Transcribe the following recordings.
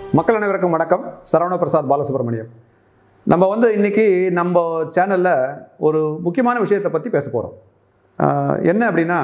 மக்கள் அனைவருக்கும் வணக்கம் சரவண பிரசாத் பாலசுப்ரமணியம் நம்ம வந்து இன்னைக்கு நம்ம சேனலில் ஒரு முக்கியமான விஷயத்தை பற்றி பேச போகிறோம் என்ன அப்படின்னா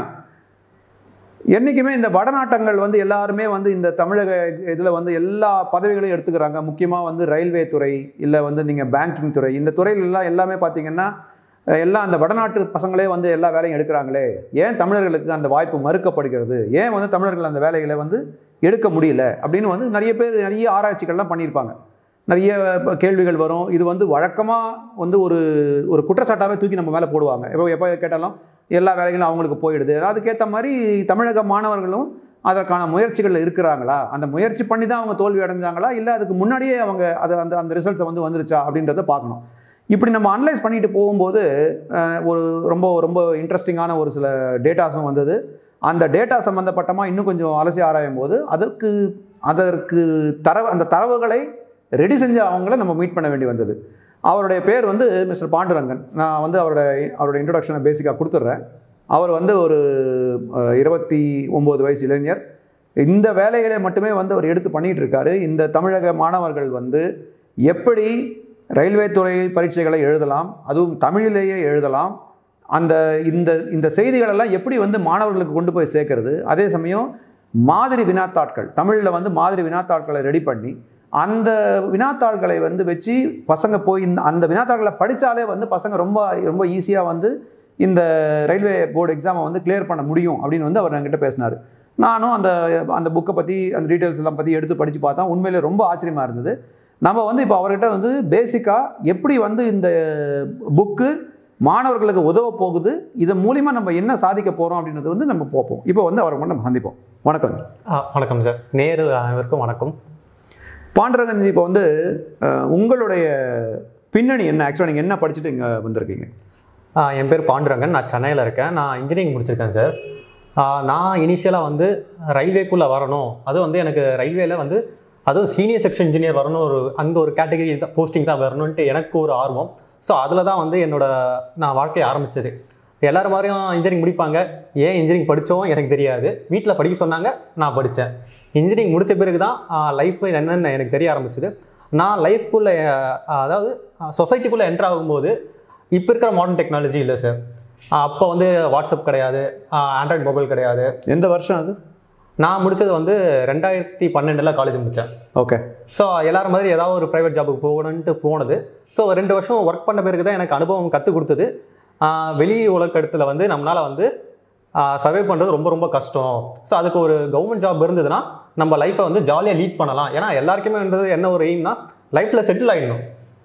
என்றைக்குமே இந்த வடநாட்டங்கள் வந்து எல்லாருமே வந்து இந்த தமிழக இதில் வந்து எல்லா பதவிகளையும் எடுத்துக்கிறாங்க முக்கியமாக வந்து ரயில்வே துறை இல்லை வந்து நீங்கள் பேங்கிங் துறை இந்த துறையிலெல்லாம் எல்லாமே பார்த்தீங்கன்னா அஹ், எல்லாம் அந்த வடநாட்டு பசங்களே வந்து எல்லா வேலையும் எடுக்கிறாங்களே ஏன் தமிழர்களுக்கு அந்த வாய்ப்பு மறுக்கப்படுகிறது ஏன் வந்து தமிழர்கள் அந்த வேலைகளை வந்து எடுக்க முடியல அப்படின்னு வந்து நிறைய பேர் நிறைய ஆராய்ச்சிகள்லாம் பண்ணியிருப்பாங்க நிறைய ப- கேள்விகள் வரும் இது வந்து வழக்கமாக வந்து ஒரு ஒரு குற்றச்சாட்டாகவே தூக்கி நம்ம மேலே போடுவாங்க எப்போ எப்போ கேட்டாலும் எல்லா வேலைகளும் அவங்களுக்கு போயிடுது அதுக்கேற்ற மாதிரி தமிழக மாணவர்களும் அதற்கான முயற்சிகளில் இருக்கிறாங்களா அந்த முயற்சி பண்ணி தான் அவங்க தோல்வி அடைஞ்சாங்களா இல்லை அதுக்கு முன்னாடியே அவங்க அது அந்த அந்த ரிசல்ட்ஸை வந்து வந்துருச்சா அப்படின்றத பார்க்கணும் இப்படி நம்ம அனலைஸ் பண்ணிட்டு போகும்போது அஹ், ஒரு ரொம்ப ரொம்ப இன்ட்ரெஸ்டிங்கான ஒரு சில டேட்டாஸும் வந்தது அந்த டேட்டா சம்மந்தப்பட்டமாக இன்னும் கொஞ்சம் அலசி ஆராயும் போது அதற்கு அதற்கு தரவு அந்த தரவுகளை ரெடி செஞ்ச அவங்கள நம்ம மீட் பண்ண வேண்டி வந்தது அவருடைய பேர் வந்து மிஸ்டர் பாண்டுரங்கன் நான் வந்து அவரோட அவரோட இன்ட்ரொடக்ஷனை பேசிக்காக கொடுத்துட்றேன் அவர் வந்து ஒரு அஹ், இருபத்தி ஒம்பது வயசு இளைஞர் இந்த வேலைகளை மட்டுமே வந்து அவர் எடுத்து பண்ணிகிட்டு இருக்காரு இந்த தமிழக மாணவர்கள் வந்து எப்படி ரயில்வே துறை பரீட்சைகளை எழுதலாம் அதுவும் தமிழிலேயே எழுதலாம் அந்த இந்த இந்த செய்திகளெல்லாம் எப்படி வந்து மாணவர்களுக்கு கொண்டு போய் சேர்க்கறது அதே சமயம் மாதிரி வினாத்தாட்கள் தமிழில் வந்து மாதிரி வினாத்தாட்களை ரெடி பண்ணி அந்த வினாத்தாள்களை வந்து வச்சு பசங்க போய் இந்த அந்த வினாத்தாள்களை படித்தாலே வந்து பசங்க ரொம்ப ரொம்ப ஈஸியாக வந்து இந்த ரயில்வே போர்டு எக்ஸாமை வந்து கிளியர் பண்ண முடியும் அப்படின்னு வந்து அவர் என்கிட்ட பேசினார் நானும் அந்த அந்த புக்கை பற்றி அந்த டீட்டெயில்ஸ் எல்லாம் பற்றி எடுத்து படித்து பார்த்தா உண்மையிலே ரொம்ப ஆச்சரியமாக இருந்தது நம்ம வந்து இப்போ அவர்கிட்ட வந்து பேசிக்காக எப்படி வந்து இந்த புக்கு மாணவர்களுக்கு உதவ போகுது இதன் மூலிமா நம்ம என்ன சாதிக்க போகிறோம் அப்படின்றது வந்து நம்ம பார்ப்போம் இப்போ வந்து அவரை மட்டும் நம்ம சந்திப்போம் வணக்கம் ஆ, வணக்கம் சார் நேரு அனைவருக்கும் வணக்கம் பாண்டரங்கஞ்சி இப்போ வந்து அஹ், உங்களுடைய பின்னணி என்ன ஆக்சுவலாக நீங்கள் என்ன படிச்சுட்டு இங்கே வந்திருக்கீங்க ஆ, என் பேர் பாண்டுரங்கன் நான் சென்னையில் இருக்கேன் நான் இன்ஜினியரிங் முடிச்சிருக்கேன் சார் ஆ, நான் இனிஷியலாக வந்து ரயில்வேக்குள்ளே வரணும் அது வந்து எனக்கு ரயில்வேல வந்து அதுவும் சீனியர் செக்ஷன் இன்ஜினியர் வரணும் ஒரு அந்த ஒரு கேட்டகரி போஸ்டிங் தான் வரணுன்ட்டு எனக்கு ஒரு ஆர்வம் ஸோ அதில் தான் வந்து என்னோட நான் வாழ்க்கையை ஆரம்பிச்சது எல்லாரும் மாதிரியும் இன்ஜினியரிங் முடிப்பாங்க ஏன் இன்ஜினியரிங் படித்தோம் எனக்கு தெரியாது வீட்டில் படிக்க சொன்னாங்க நான் படித்தேன் இன்ஜினியரிங் முடித்த பிறகு தான் லைஃப் என்னென்னு எனக்கு தெரிய ஆரம்பிச்சது நான் லைஃப்குள்ளே அதாவது சொசைட்டிக்குள்ளே என்ட்ரு ஆகும்போது இப்போ இருக்கிற மாடர்ன் டெக்னாலஜி இல்லை சார் அப்போ வந்து வாட்ஸ்அப் கிடையாது ஆண்ட்ராய்ட் மொபைல் கிடையாது எந்த வருஷம் அது நான் முடிச்சது வந்து ரெண்டாயிரத்தி பன்னெண்டில் காலேஜ் முடித்தேன் ஓகே ஸோ எல்லாரும் மாதிரி ஏதாவது ஒரு ப்ரைவேட் ஜாபுக்கு போகணுன்ட்டு போனது ஸோ ரெண்டு வருஷம் ஒர்க் பண்ண பிறகு தான் எனக்கு அனுபவம் கற்றுக் கொடுத்தது ஆஹ் வெளி உலகத்தில் வந்து நம்மளால் வந்து சர்வே பண்ணுறது ரொம்ப ரொம்ப கஷ்டம் ஸோ அதுக்கு ஒரு கவர்மெண்ட் ஜாப் இருந்ததுன்னா நம்ம லைஃப்பை வந்து ஜாலியாக லீட் பண்ணலாம் ஏன்னா எல்லாருக்குமே வந்து என்ன ஒரு எய்ம்னா லைஃப்பில் செட்டில் ஆகிடணும்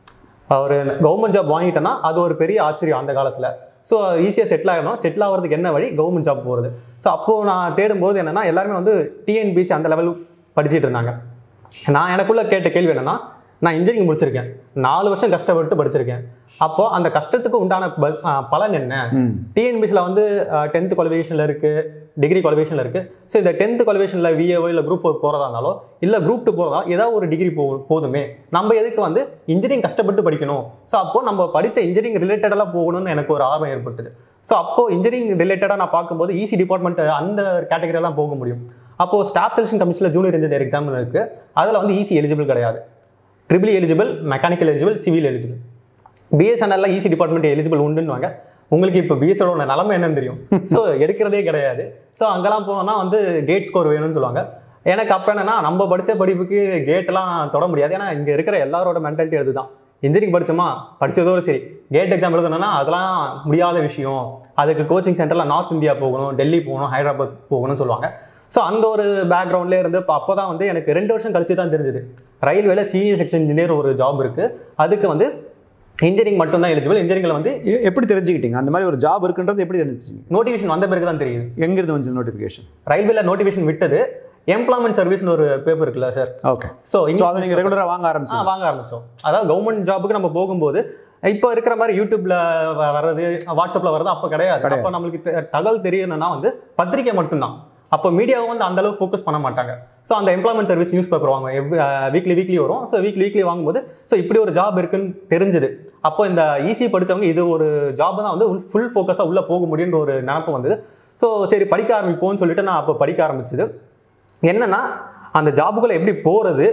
ஒரு கவர்மெண்ட் ஜாப் வாங்கிட்டேன்னா அது ஒரு பெரிய ஆச்சரியம் அந்த காலத்தில் ஸோ ஈஸியாக செட்டில் ஆகணும் செட்டில் ஆகிறதுக்கு என்ன வழி கவர்மெண்ட் ஜாப் போகிறது ஸோ அப்போது நான் தேடும்போது என்னென்னா எல்லாருமே வந்து டிஎன்பிசி அந்த லெவல் படிச்சிட்டு இருந்தாங்க நான் எனக்குள்ள கேட்ட கேள்வி என்னென்னா நான் இன்ஜினியரிங் முடிச்சிருக்கேன் நாலு வருஷம் கஷ்டப்பட்டு படிச்சிருக்கேன் அப்போது அந்த கஷ்டத்துக்கு உண்டான ப- ஆ, பலன் என்ன ம் டிஎன்பிசியில் வந்து டென்த்து குவாலிஃபிகேஷனில் இருக்குது டிகிரி குவாலிஃபிகேஷனில் இருக்குது ஸோ இந்த டென்த்து குவாலிஃபிகேஷனில் விஏஓ இல்லை குரூப் ஃபோர் போகிறதா இருந்தாலோ இல்லை குரூப் டூ போகிறதா ஏதாவது ஒரு டிகிரி போ போதுமே நம்ம எதுக்கு வந்து இன்ஜினியரிங் கஷ்டப்பட்டு படிக்கணும் ஸோ அப்போது நம்ம படித்த இன்ஜினியரிங் ரிலேட்டடாக போகணும்னு எனக்கு ஒரு ஆர்வம் ஏற்பட்டது ஸோ அப்போது இன்ஜினியரிங் ரிலேட்டடாக நான் பார்க்கும்போது ஈஸி டிபார்ட்மெண்ட் அந்த கேட்டகரியெல்லாம் போக முடியும் அப்போது ஸ்டாஃப் செலெக்ஷன் கமிஷனில் ஜூனியர் இன்ஜினியர் எக்ஸாம் இருக்குது அதில் வந்து ஈஸி எலிஜிபிள் கிடையாது triple eligible mechanical eligible civil eligible பிஎஸ்என்எல்ல ஈஸி டிபார்ட்மெண்ட் எலிஜிபிள் உண்டுன்னுவாங்க உங்களுக்கு இப்போ பிஎஸ்எனோட நிலமை என்னன்னு தெரியும் ஸோ எடுக்கிறதே கிடையாது ஸோ அங்கெல்லாம் போனோம்னா வந்து கேட் ஸ்கோர் வேணும்னு சொல்லுவாங்க எனக்கு அப்போ என்னன்னா நம்ம படித்த படிப்புக்கு கேட்டெல்லாம் தொட முடியாது ஏன்னா இங்கே இருக்கிற எல்லாரோட மென்டாலிட்டி அதுதான் இன்ஜினியரிங் படிச்சோமா படிச்சதோட சரி கேட் எக்ஸாம் எழுதணும்னா அதெல்லாம் முடியாத விஷயம் அதுக்கு கோச்சிங் சென்டரில் நார்த் இந்தியா போகணும் டெல்லி போகணும் ஹைதராபாத் போகணும்னு சொல்லுவாங்க ஸோ அந்த ஒரு பேக்ரவுண்ட்லேயே இருந்து இப்போ அப்போ தான் வந்து எனக்கு ரெண்டு வருஷம் கழிச்சு தான் தெரிஞ்சுது ரயில்வேல சீனியர் செக்ஷன் இன்ஜினியர் ஒரு ஜாப் இருக்குது அதுக்கு வந்து இன்ஜினியரிங் மட்டும்தான் எலிஜிபிள் இன்ஜினியரிங்கில் வந்து எ- எப்படி தெரிஞ்சுக்கிட்டீங்க அந்த மாதிரி ஒரு ஜாப் இருக்குன்றது எப்படி தெரிஞ்சுக்கிங்க நோட்டிஃபிகேஷன் வந்த பிறகு தான் தெரியுது எங்கிருந்து வந்துச்சு நோட்டிஃபிகேஷன் ரயில்வேல நோட்டிஃபிகேஷன் விட்டது எம்ப்ளாய்மெண்ட் சர்வீஸ்னு ஒரு பேப்பர் இருக்குல்ல சார் ஓகே ஸோ ஸோ அதை நீங்கள் ரெகுலராக வாங்க ஆ ஆரம்பிச்சு வாங்க ஆரம்பிச்சோம் அதாவது கவர்மெண்ட் ஜாபுக்கு நம்ம போகும்போது இப்போ இருக்கிற மாதிரி யூடியூப்ல வ- வர்றது வாட்ஸ்அப்ல வர்றது அப்போ கிடையாது கிடையாது. அப்போ நம்மளுக்கு தெ- தகவல் தெரியணும்னா வந்து பத்திரிக்கை மட்டும்தான் அப்போ மீடியாவும் வந்து அந்த அளவு ஃபோக்கஸ் பண்ண மாட்டாங்க ஸோ அந்த எம்ப்ளாய்மெண்ட் சர்வீஸ் நியூஸ் பேப்பர் வாங்க வீக்லி வீக்லி வரும் ஸோ வீக்லி வீக்லி வாங்கும்போது ஸோ இப்படி ஒரு ஜாப் இருக்குன்னு தெரிஞ்சுது அப்போ இந்த ஈஸி படிச்சவங்க இது ஒரு ஜாப் தான் வந்து ஃபுல் ஃபோக்கஸாக உள்ளே போக முடியுன்ற ஒரு நினப்பு வந்தது ஸோ சரி படிக்க ஆரம்பிப்போம்னு சொல்லிட்டு நான் அப்போ படிக்க ஆரம்பிச்சது என்னன்னா அந்த ஜாபுக்குள்ளே எப்படி போகிறது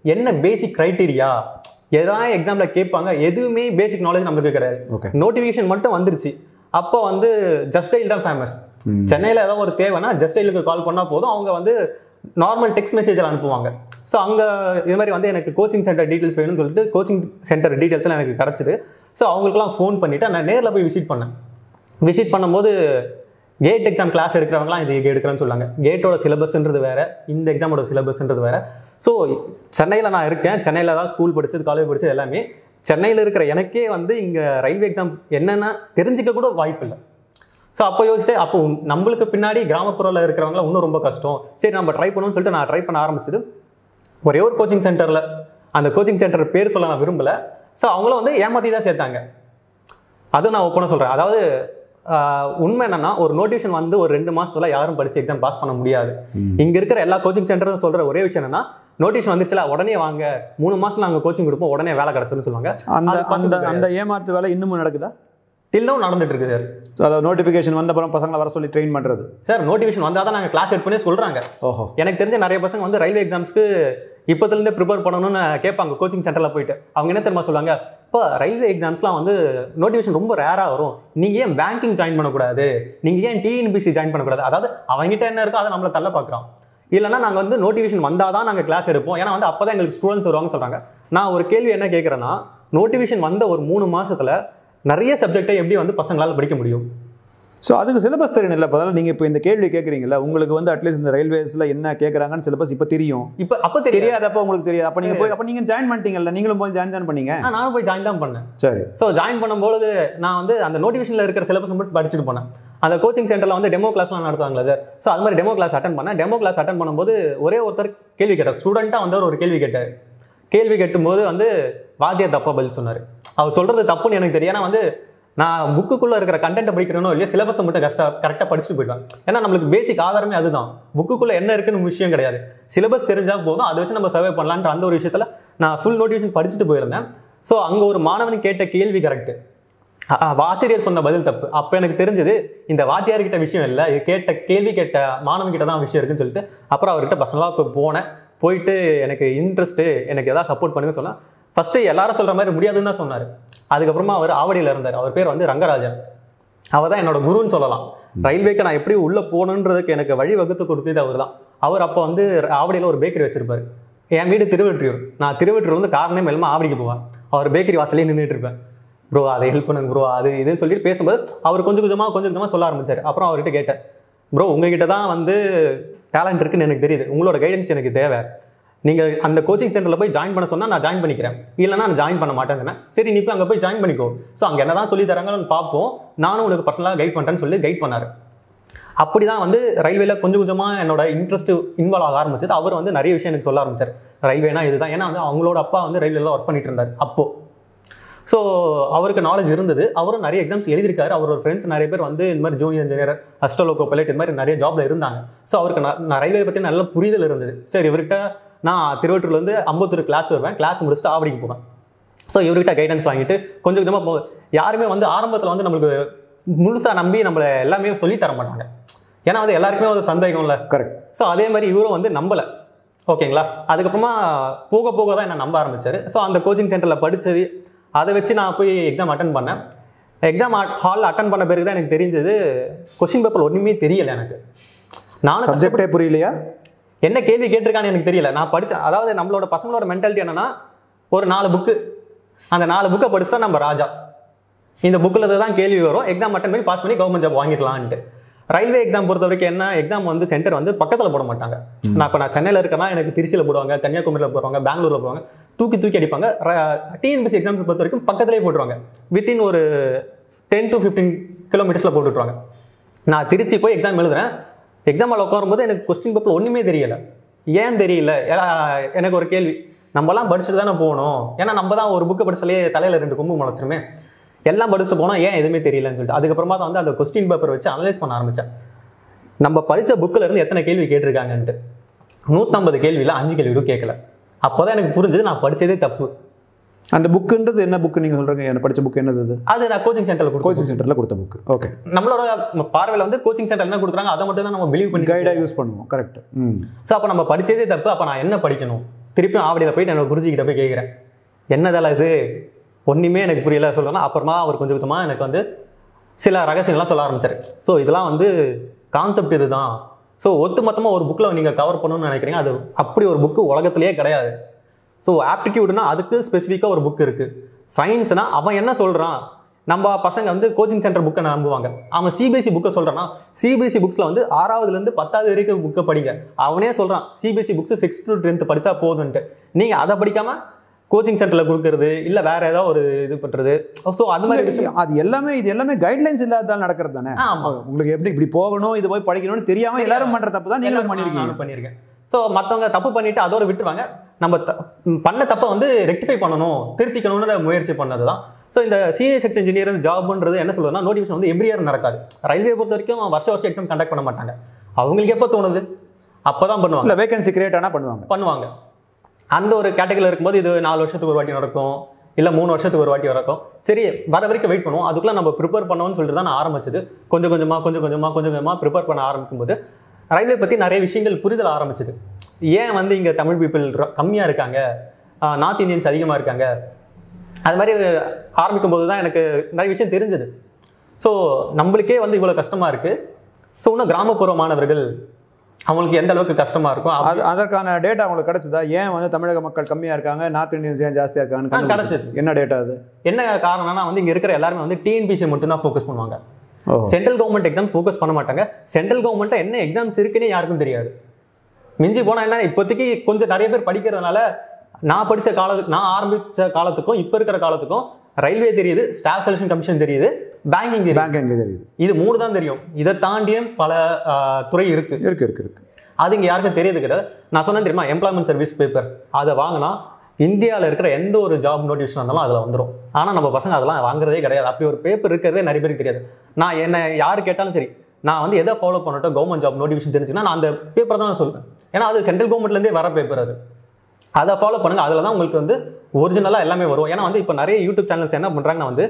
என்ன பேசிக் க்ரைட்டீரியா எதாவது எக்ஸாமில் கேட்பாங்க எதுவுமே பேசிக் நாலேஜ் நம்மளுக்கு கிடையாது ஓகே நோட்டிஃபிகேஷன் மட்டும் வந்துருச்சு அப்போ வந்து ஜஸ்ட் டெயில் தான் ஃபேமஸ் சென்னையில் ஏதாவது ஒரு தேவைன்னா ஜஸ்ட் டெயிலுக்கு கால் பண்ணால் போதும் அவங்க வந்து நார்மல் டெக்ஸ்ட் மெசேஜில் அனுப்புவாங்க ஸோ அங்கே இது மாதிரி வந்து எனக்கு கோச்சிங் சென்டர் டீட்டெயில்ஸ் வேணும்னு சொல்லிட்டு கோச்சிங் சென்டர் டீட்டெயில்ஸ்லாம் எனக்கு கிடச்சிது ஸோ அவங்களுக்குலாம் ஃபோன் பண்ணிவிட்டு நான் நேரில் போய் விசிட் பண்ணேன் விசிட் பண்ணும்போது கேட் எக்ஸாம் கிளாஸ் எடுக்கிறவங்களாம் இது எடுக்கிறேன்னு சொல்லாங்க கேட்டோட சிலபஸ்ன்றது வேற இந்த எக்ஸாமோட சிலபஸ்ன்றது வேற ஸோ சென்னையில் நான் இருக்கேன் சென்னையில் தான் ஸ்கூல் படிச்சது காலேஜ் படிச்சது எல்லாமே சென்னையில் இருக்கிற எனக்கே வந்து இங்கே ரயில்வே எக்ஸாம் என்னென்னா தெரிஞ்சிக்க கூட வாய்ப்பு இல்லை ஸோ அப்போ யோசிச்சு அப்போ உன்- நம்மளுக்கு பின்னாடி கிராமப்புறத்தில் இருக்கிறவங்களாம் இன்னும் ரொம்ப கஷ்டம் சரி நம்ம ட்ரை பண்ணுவோம்னு சொல்லிட்டு நான் ட்ரை பண்ண ஆரம்பிச்சது ஒரே ஒரு கோச்சிங் சென்டரில் அந்த கோச்சிங் சென்டர் பேர் சொல்ல நான் விரும்பல ஸோ அவங்களும் வந்து ஏமாற்றி தான் சேர்த்தாங்க அதுவும் நான் ஒப்பனை சொல்கிறேன் அதாவது ஆஹ், உண்மை என்னன்னா ஒரு நோட்டிஃபிகேஷன் வந்து ஒரு ரெண்டு மாசத்துல யாரும் படிச்சு எக்ஸாம் பாஸ் பண்ண முடியாது இங்க இருக்கிற எல்லா கோச்சிங் சென்டரும் சொல்ற ஒரே விஷயம் என்னன்னா நோட்டீஸ் வந்துருச்சுல உடனே வாங்க மூணு மாசத்துல நாங்க கோச்சிங் கொடுப்போம் உடனே வேலை கிடைச்சுன்னு சொல்லுவாங்க அந்த அது possible அந்த அந்த ஏமாத்து வேலை இன்னமும் நடக்குதா டில்லும் நடந்துட்டு இருக்கு சார் So, அதாவது நோட்டிஃபிகேஷன் வந்த அப்புறம் பசங்களை வர சொல்லி ட்ரெயின் பண்ணுறது சார் நோட்டிஃபிகேஷன் வந்தால் தான் நாங்கள் கிளாஸ் எடுப்பேனே சொல்றாங்க ஓஹோ எனக்கு தெரிஞ்ச நிறைய பசங்க வந்து ரயில்வே எக்ஸாம்ஸ்க்கு இப்போத்துலேருந்தே ப்ரிப்பேர் பண்ணணும்னு கேட்பாங்க கோச்சிங் சென்டரில் போயிட்டு அவங்க என்ன தெரியுமா சொல்லுவாங்க இப்போ ரயில்வே எக்ஸாம்ஸ்லாம் வந்து நோட்டிஃபிகேஷன் ரொம்ப ரேராக வரும் நீங்கள் ஏன் பேங்கிங் ஜாயின் பண்ணக்கூடாது நீங்கள் ஏன் டிஎன்பிசி ஜாயின் பண்ணக்கூடாது அதாவது அவங்ககிட்ட என்ன இருக்கோ அதை நம்மளை தள்ள பார்க்குறோம் இல்லைன்னா நாங்கள் வந்து நோட்டிஃபிகேஷன் வந்தால் தான் நாங்கள் கிளாஸ் எடுப்போம் ஏன்னா வந்து அப்போ தான் எங்களுக்கு ஸ்டூடெண்ட்ஸ் வருவாங்க சொல்கிறாங்க நான் ஒரு கேள்வி என்ன கேட்குறேன்னா நோட்டிஃபிகேஷன் வந்த ஒரு மூணு மாசத்துல நிறைய சப்ஜெக்டை எப்படி வந்து பசங்களால் படிக்க முடியும் ஸோ அதுக்கு சிலபஸ் தெரியணும் இல்லை அதனால் நீங்கள் இப்போ இந்த கேள்வி கேட்குறீங்களா உங்களுக்கு வந்து அட்லீஸ்ட் இந்த ரயில்வேஸில் என்ன கேட்குறாங்கன்னு சிலபஸ் இப்போ தெரியும் இப்போ அப்போ தெரியாது தெரியாதப்போ உங்களுக்கு தெரியாது அப்போ நீங்கள் போய் அப்போ நீங்கள் ஜாயின் பண்ணிட்டீங்கல்ல நீங்களும் போய் ஜாயின் தான் பண்ணீங்க ஆ, நானும் போய் ஜாயின் தான் பண்ணேன் சரி ஸோ ஜாயின் பண்ணும்போது நான் வந்து அந்த நோட்டிஃபிகேஷனில் இருக்கிற சிலபஸ் மட்டும் படிச்சுட்டு போனேன் அந்த கோச்சிங் சென்டரில் வந்து டெமோ கிளாஸ்லாம் நடத்துவாங்களா சார் ஸோ அது மாதிரி டெமோ கிளாஸ் அட்டன் பண்ணேன் டெமோ கிளாஸ் அட்டன் பண்ணும்போது ஒரே ஒருத்தர் கேள்வி கேட்டார் ஸ்டூடெண்ட்டாக வந்து ஒரு கேள்வி கேட்டார் கேள்வி கேட்டும்போது வந்து வாத்தியார் தப்பாக பதில் சொன்னார் அவர் சொல்கிறது தப்புன்னு எனக்கு தெரியும் ஏன்னா வந்து நான் புக்குக்குள்ளே இருக்கிற கண்டென்ட்டை படிக்கிறேனோ இல்லையா சிலபஸை மட்டும் கஷ்டம் கரெக்டாக படிச்சுட்டு போயிடுவேன் ஏன்னா நம்மளுக்கு பேசிக் ஆதாரமே அதுதான் புக்குக்குள்ளே என்ன இருக்குன்னு விஷயம் கிடையாது சிலபஸ் தெரிஞ்சால் போதும் அதை வச்சு நம்ம சர்வே பண்ணலான்ற அந்த ஒரு விஷயத்தில் நான் ஃபுல் நோட்டிஃபிகேஷன் படிச்சுட்டு போயிருந்தேன் ஸோ அங்கே ஒரு மாணவன் கேட்ட கேள்வி கரெக்ட் ஆசிரியர் சொன்ன பதில் தப்பு அப்போ எனக்கு தெரிஞ்சது இந்த வாத்தியார் கிட்ட விஷயம் இல்லை இது கேட்ட கேள்வி கேட்ட மாணவன் கிட்ட தான் விஷயம் இருக்குன்னு சொல்லிட்டு அப்புறம் அவர்கிட்ட பர்சனலாக இப்போ போனேன் போயிட்டு எனக்கு இன்ட்ரெஸ்ட்டு எனக்கு எதாவது சப்போர்ட் பண்ணுங்க சொன்னா ஃபஸ்ட்டு எல்லாரும் சொல்கிற மாதிரி முடியாதுன்னு தான் சொன்னார் அதுக்கப்புறமா அவர் ஆவடியில் இருந்தார் அவர் பேர் வந்து ரங்கராஜன் அவர் தான் என்னோட குருன்னு சொல்லலாம் ரயில்வேக்கு நான் எப்படி உள்ளே போகணுன்றதுக்கு எனக்கு வழி வகுத்து கொடுத்தது அவர் தான் அவர் அப்போ வந்து ஆவடியில் ஒரு பேக்கரி வச்சிருப்பாரு என் வீடு திருவெற்றியூர் நான் திருவெற்றியூர் வந்து காரணமே இல்லாமல் ஆவடிக்கு போவேன் அவர் பேக்கரி வாசலே நின்றுட்டு இருப்பேன் ப்ரோ அதை ஹெல்ப் பண்ணுங்க ப்ரோ அது இதுன்னு சொல்லிட்டு பேசும்போது அவர் கொஞ்சம் கொஞ்சமாக கொஞ்சம் கொஞ்சமாக சொல்ல ஆரம்பிச்சார் அப்புறம் அவர்கிட்ட கேட்டேன் ப்ரோ உங்ககிட்ட தான் வந்து டேலண்ட் இருக்குன்னு எனக்கு தெரியுது உங்களோட கைடன்ஸ் எனக்கு தேவை நீங்கள் அந்த கோச்சிங் சென்டரில் போய் ஜாயின் பண்ண சொன்னால் நான் ஜாயின் பண்ணிக்கிறேன் இல்லைனா நான் ஜாயின் பண்ண மாட்டேன் சொன்னேன். சரி நீ போய் அங்கே போய் ஜாயின் பண்ணிக்கோ ஸோ அங்கே என்ன தான் சொல்லி தராங்கன்னு பார்ப்போம் நானும் உனக்கு பர்சனலாக கைட் பண்ணுறேன்னு சொல்லி கைட் பண்ணார் அப்படி தான் வந்து ரயில்வேல கொஞ்சம் கொஞ்சமாக என்னோட இன்ட்ரெஸ்ட் இன்வால்வ் ஆக ஆரம்பிச்சது அவர் வந்து நிறைய விஷயம் எனக்கு சொல்ல ஆரம்பிச்சார் ரயில்வேனா இதுதான் ஏன்னா வந்து அவங்களோட அப்பா வந்து ரயில்வேல ஒர்க் பண்ணிட்டு இருந்தார் அப்போ ஸோ அவருக்கு நாலேஜ் இருந்தது அவரும் நிறைய எக்ஸாம்ஸ் எழுதியிருக்காரு அவரோட ஃப்ரெண்ட்ஸ் நிறைய பேர் வந்து இந்த மாதிரி ஜூனியர் இன்ஜினியர் அஸ்ட்ரோலோகோ பைலட் இது மாதிரி நிறைய ஜாப்ல இருந்தாங்க ஸோ அவருக்கு நான் நான் ரயில்வே பற்றி நல்ல புரிதல் இருந்தது சரி இவர்கிட்ட நான் திருவட்டூர்லேருந்து அம்பத்தூர் கிளாஸ் வருவேன் கிளாஸ் முடிச்சுட்டு ஆவடிக்கு போவேன் ஸோ இவர்கிட்ட கைடன்ஸ் வாங்கிட்டு கொஞ்சம் கொஞ்சமாக போ யாருமே வந்து ஆரம்பத்தில் வந்து நம்மளுக்கு முழுசாக நம்பி நம்மளை எல்லாமே சொல்லி தர மாட்டாங்க ஏன்னா வந்து எல்லாருக்குமே ஒரு சந்தேகம்ல கரெக்ட் ஸோ அதே மாதிரி இவரும் வந்து நம்பலை ஓகேங்களா அதுக்கப்புறமா போக போக தான் என்ன நம்ப ஆரம்பிச்சாரு ஸோ அந்த கோச்சிங் சென்டரில் படித்தது அதை வச்சு நான் போய் எக்ஸாம் அட்டன் பண்ணேன் எக்ஸாம் ஹாலில் அட்டன் பண்ண பிறகு தான் எனக்கு தெரிஞ்சது கொஸ்டின் பேப்பர் ஒன்றுமே தெரியல எனக்கு நானும் சப்ஜெக்டே புரியலையா என்ன கேள்வி கேட்டிருக்கான்னு எனக்கு தெரியல நான் படித்தேன் அதாவது நம்மளோட பசங்களோட மென்டாலிட்டி என்னன்னா ஒரு நாலு புக்கு அந்த நாலு புக்கை படிச்சுட்டா நம்ம ராஜா இந்த புக்கில் தான் கேள்வி வரும் எக்ஸாம் அட்டன் பண்ணி பாஸ் பண்ணி கவர்மெண்ட் ஜாப் வாங்கிடலான்ட்டு ரயில்வே எக்ஸாம் பொறுத்த வரைக்கும் என்ன எக்ஸாம் வந்து சென்டர் வந்து பக்கத்தில் போட மாட்டாங்க நான் இப்போ நான் சென்னையில் இருக்கேன்னா எனக்கு திருச்சியில் போடுவாங்க கன்னியாகுமரியில் போடுவாங்க பெங்களூரில் போடுவாங்க தூக்கி தூக்கி அடிப்பாங்க டிஎன்பிசி எக்ஸாம்ஸ் பொறுத்த வரைக்கும் பக்கத்துலேயே போட்டுருவாங்க வித்தின் ஒரு டென் டு ஃபிஃப்டீன் கிலோமீட்டர்ஸில் போட்டுருவாங்க நான் திருச்சி போய் எக்ஸாம் எழுதுறேன் எக்ஸாம் ஹால் உட்காரும்போது எனக்கு கொஸ்டின் பேப்பர் ஒன்றுமே தெரியல ஏன் தெரியல ஏன்னா, எனக்கு ஒரு கேள்வி நம்மலாம் படிச்சுட்டு தானே போகணும் ஏன்னா நம்ம தான் ஒரு புக்கை படிச்சாலே தலையில் ரெண்டு கொம்பு முளைச்சிருமே எல்லாம் படிச்சுட்டு போனால் ஏன் எதுவுமே தெரியலன்னு சொல்லிட்டு அதுக்கப்புறமா தான் வந்து அந்த கொஸ்டின் பேப்பர் வச்சு அனலைஸ் பண்ண ஆரம்பித்தேன் நம்ம படித்த புக்கில் இருந்து எத்தனை கேள்வி கேட்டிருக்காங்கன்ட்டு நூற்றம்பது கேள்வியில் அஞ்சு கேள்வி கூட கேட்கல அப்போ தான் எனக்கு புரிஞ்சது நான் படித்ததே தப்பு அந்த புக்குன்றது என்ன புக்கு நீங்கள் சொல்கிறீங்க என்ன படித்த புக் என்னது அது அது நான் கோச்சிங் சென்டரில் கொடுக்கும் கோச்சிங் சென்டரில் கொடுத்த புக்கு ஓகே நம்மளோட பார்வையில் வந்து கோச்சிங் சென்டர் என்ன கொடுக்குறாங்க அதை மட்டும் தான் நம்ம பிலீவ் பண்ணி கைடாக யூஸ் பண்ணுவோம் கரெக்ட் ம் ஸோ அப்போ நம்ம படிச்சதே தப்பு அப்போ நான் என்ன படிக்கணும் திருப்பியும் ஆவடியில் போயிட்டு என்னோட குருஜி கிட்ட போய் கேட்குறேன் என்னதால இது ஒன்றுமே எனக்கு புரியல சொல்லணும் அப்புறமா அவர் கொஞ்சம் கொஞ்சமாக எனக்கு வந்து சில ரகசியங்கள்லாம் சொல்ல ஆரம்பிச்சாரு ஸோ இதெல்லாம் வந்து கான்செப்ட் இதுதான் ஸோ ஒத்து மொத்தமாக ஒரு புக்கில் நீங்கள் கவர் பண்ணணும்னு நினைக்கிறீங்க அது அப்படி ஒரு புக்கு உலகத்திலேயே கிடையாது ஸோ ஆப்டிடியூட்னா அதுக்கு ஸ்பெசிஃபிக்காக ஒரு புக் இருக்குது சயின்ஸ்னா அவன் என்ன சொல்கிறான் நம்ம பசங்க வந்து கோச்சிங் சென்டர் புக்கை நம்புவாங்க அவன் சிபிஎஸ்சி புக்கை சொல்கிறான்னா சிபிஎஸ்சி புக்ஸில் வந்து ஆறாவதுலேருந்து பத்தாவது வரைக்கும் புக்கை படிங்க அவனே சொல்கிறான் CBSE books six to tenth படித்தா போதுன்ட்டு நீங்கள் அதை படிக்காமல் கோச்சிங் சென்டரில் கொடுக்கறது இல்லை வேற ஏதாவது ஒரு இது பண்ணுறது ஸோ அது மாதிரி விஷயம் அது எல்லாமே இது எல்லாமே கைட்லைன்ஸ் இல்லாததால் நடக்கிறது தானே ஆமா. உங்களுக்கு எப்படி இப்படி போகணும் இது போய் படிக்கணும்னு தெரியாம எல்லாரும் பண்ற தப்பு தான் நீங்களும் பண்ணிருக்கீங்க நானும் பண்ணியிருக்கேன் ஸோ மற்றவங்க தப்பு பண்ணிட்டு அதோட விட்டுருவாங்க நம்ம த- ம், பண்ண தப்பை வந்து ரெக்டிஃபை பண்ணணும் திருத்திக்கணும்னு முயற்சி பண்ணது தான் ஸோ இந்த சீனியர் செக்ஷன் இன்ஜினியர் ஜாப்ன்றது என்ன சொல்லுதுன்னா நோட்டிஃபிகேஷன் வந்து எவ்ரி இயர் நடக்காது ரயில்வே பொறுத்த வரைக்கும் வருஷம் வருஷம் எக்ஸாம் கண்டக்ட் பண்ண மாட்டாங்க அவங்களுக்கு எப்போ தோணுது அப்போ தான் பண்ணுவாங்க இல்ல வேகன்சி கிரியேட் ஆனா பண்ணுவாங்க பண்ணுவாங்க அந்த ஒரு கேட்டகரியில் இருக்கும்போது இது நாலு வருஷத்துக்கு ஒரு வாட்டி நடக்கும் இல்லை மூணு வருஷத்துக்கு ஒரு வாட்டி நடக்கும் சரி வர வரைக்கும் வெயிட் பண்ணுவோம் அதுக்குள்ள நம்ம ப்ரிப்பேர் பண்ணணும்னு சொல்லிட்டு தான் நான் ஆரம்பிச்சது கொஞ்சம் கொஞ்சமாக கொஞ்சம் கொஞ்சமாக கொஞ்சம் கொஞ்சமாக ப்ரிப்பேர் பண்ண ஆரம்பிக்கும்போது ரயில்வே பற்றி நிறைய விஷயங்கள் புரிதல் ஆரம்பிச்சது ஏன் வந்து இங்கே தமிழ் பீப்புள் கம்மியாக இருக்காங்க நார்த் இந்தியன்ஸ் அதிகமாக இருக்காங்க அது மாதிரி ஆரம்பிக்கும் போது தான் எனக்கு நிறைய விஷயம் தெரிஞ்சது ஸோ நம்மளுக்கே வந்து இவ்வளோ கஷ்டமாக இருக்குது ஸோ இன்னும் கிராமப்புற மாணவர்கள் அவங்களுக்கு எந்த அளவுக்கு கஷ்டமாக இருக்கும் அது அதற்கான டேட்டா உங்களுக்கு கிடைச்சதா ஏன் வந்து தமிழக மக்கள் கம்மியா இருக்காங்க நார்த் இந்தியன்ஸ் ஏன் ஜாஸ்தியா இருக்காங்கன்னு ஆ, கண்டுபிடிச்சது. கிடைச்சது. என்ன டேட்டா அது என்ன காரணம்னா வந்து இங்க இருக்கிற எல்லாருமே வந்து டிஎன்பிசி மட்டும் தான் ஃபோக்கஸ் பண்ணுவாங்க ஓ சென்ட்ரல் கவர்மெண்ட் எக்ஸாம் ஃபோக்கஸ் பண்ண மாட்டாங்க சென்ட்ரல் கவர்மெண்ட்ல என்ன எக்ஸாம்ஸ் இருக்குன்னே யாருக்கும் தெரியாது மிஞ்சி போனா என்ன இப்போதைக்கு கொஞ்சம் நிறைய பேர் படிக்கிறதுனால நான் படிச்ச காலத்துக்கு நான் ஆரம்பிச்ச காலத்துக்கும் இப்போ இருக்கிற காலத்துக்கும் ரயில்வே தெரியுது ஸ்டாஃப் செலெக்ஷன் கமிஷன் தெரியுது பேங்கிங் தெரியுது பேங்க் எங்க தெரியுது இது மூணு தான் தெரியும் இதை தாண்டியும் பல ஆ, துறை இருக்கு இருக்கு இருக்கு இருக்கு அது இங்கே யாருக்கும் தெரியுது கிடையாது நான் சொன்னேன் தெரியுமா எம்ப்ளாய்மெண்ட் சர்வீஸ் பேப்பர் அதை வாங்கினா இந்தியாவில் இருக்கிற எந்த ஒரு ஜாப் நோட்டிஃபிகேஷன் இருந்தாலும் அதில் வந்துடும் ஆனால் நம்ம பசங்க அதெல்லாம் வாங்குறதே கிடையாது அப்படி ஒரு பேப்பர் இருக்கிறதே நிறைய பேருக்கு தெரியாது நான் என்ன யார் கேட்டாலும் சரி நான் வந்து எதை ஃபாலோ பண்ணட்டும் கவர்மெண்ட் ஜாப் நோட்டிஃபிகேஷன் தெரிஞ்சுன்னா நான் அந்த பேப்பர் தான் நான் சொல்லுவேன் ஏன்னா அது சென்ட்ரல் கவர்மெண்ட்லேருந்தே வர பேப்பர் அது அதை ஃபாலோ பண்ணுங்க அதில் தான் உங்களுக்கு வந்து ஒரிஜினலாக எல்லாமே வரும் ஏன்னா வந்து இப்போ நிறைய யூடியூப் சேனல்ஸ் என்ன பண்ணுறாங்கன்னா வந்து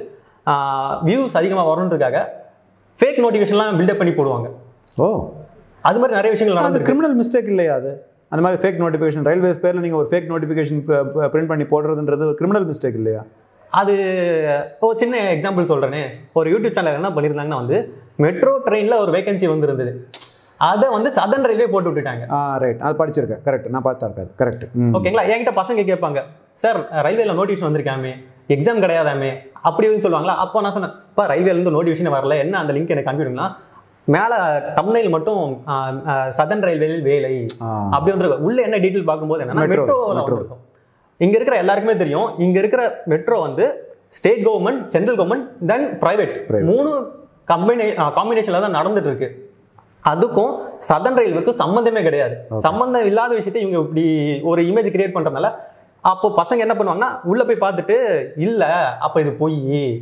வியூஸ் அதிகமாக வரணுன்றதுக்காக ஃபேக் நோட்டிஃபிகேஷன்லாம் பில்டப் பண்ணி போடுவாங்க ஓ அது மாதிரி நிறைய விஷயங்கள் அது நடந்து கிரிமினல் மிஸ்டேக் இல்லையா அது அந்த மாதிரி ஃபேக் நோட்டிஃபிகேஷன் ரயில்வேஸ் பேர்ல நீங்க ஒரு ஃபேக் நோட்டிஃபிகேஷன் பிரிண்ட் பண்ணி போடுறதுன்றது கிரிமினல் மிஸ்டேக் இல்லையா அது ஒரு சின்ன எக்ஸாம்பிள் சொல்கிறேனே ஒரு யூடியூப் சேனல் என்ன பண்ணியிருந்தாங்கன்னா வந்து மெட்ரோ ட்ரெயினில் ஒரு வேகன்சி வந்திருந்தது அதை வந்து சதன் ரயில்வே போட்டு விட்டுட்டாங்க ஆ ரைட் அது படிச்சிருக்கேன் கரெக்ட் நான் பார்த்தா இருக்காது கரெக்ட் ஓகேங்களா என்கிட்ட பசங்க கேட்பாங்க சார் ரயில்வேல நோட்டிஃபிகேஷன் வந்திருக்காமே எக்ஸாம் கிடையாதாமே அப்படி இப்படின்னு சொல்லுவாங்களா அப்போ நான் சொன்னேன் இப்போ ரயில்வேலேருந்து நோட்டிஃபிகேஷன் வரல என்ன அந்த லிங்க் எனக்கு அனுப்பிவிடுங்களா மேலே தமிழில் மட்டும் சதன் ரயில்வேயில் வேலை அப்படி வந்துருக்கு உள்ள என்ன டீட்டெயில் பார்க்கும்போது என்னன்னா Metro, மெட்ரோவில் metro. வந்திருக்கும் இங்க இருக்கிற எல்லாருக்குமே தெரியும் இங்க இருக்கிற மெட்ரோ வந்து state government central government then private Private. மூணு கம்பைனே காம்பினேஷன்ல தான் நடந்துட்டு இருக்கு அதுக்கும் சதன் ரயில்வேக்கும் சம்மந்தமே கிடையாது சம்மந்தம் இல்லாத விஷயத்தை இவங்க இப்படி ஒரு இமேஜ் கிரியேட் பண்றதுனால அப்போ பசங்க என்ன பண்ணுவாங்கன்னா உள்ள போய் பார்த்துட்டு இல்ல அப்ப இது பொய்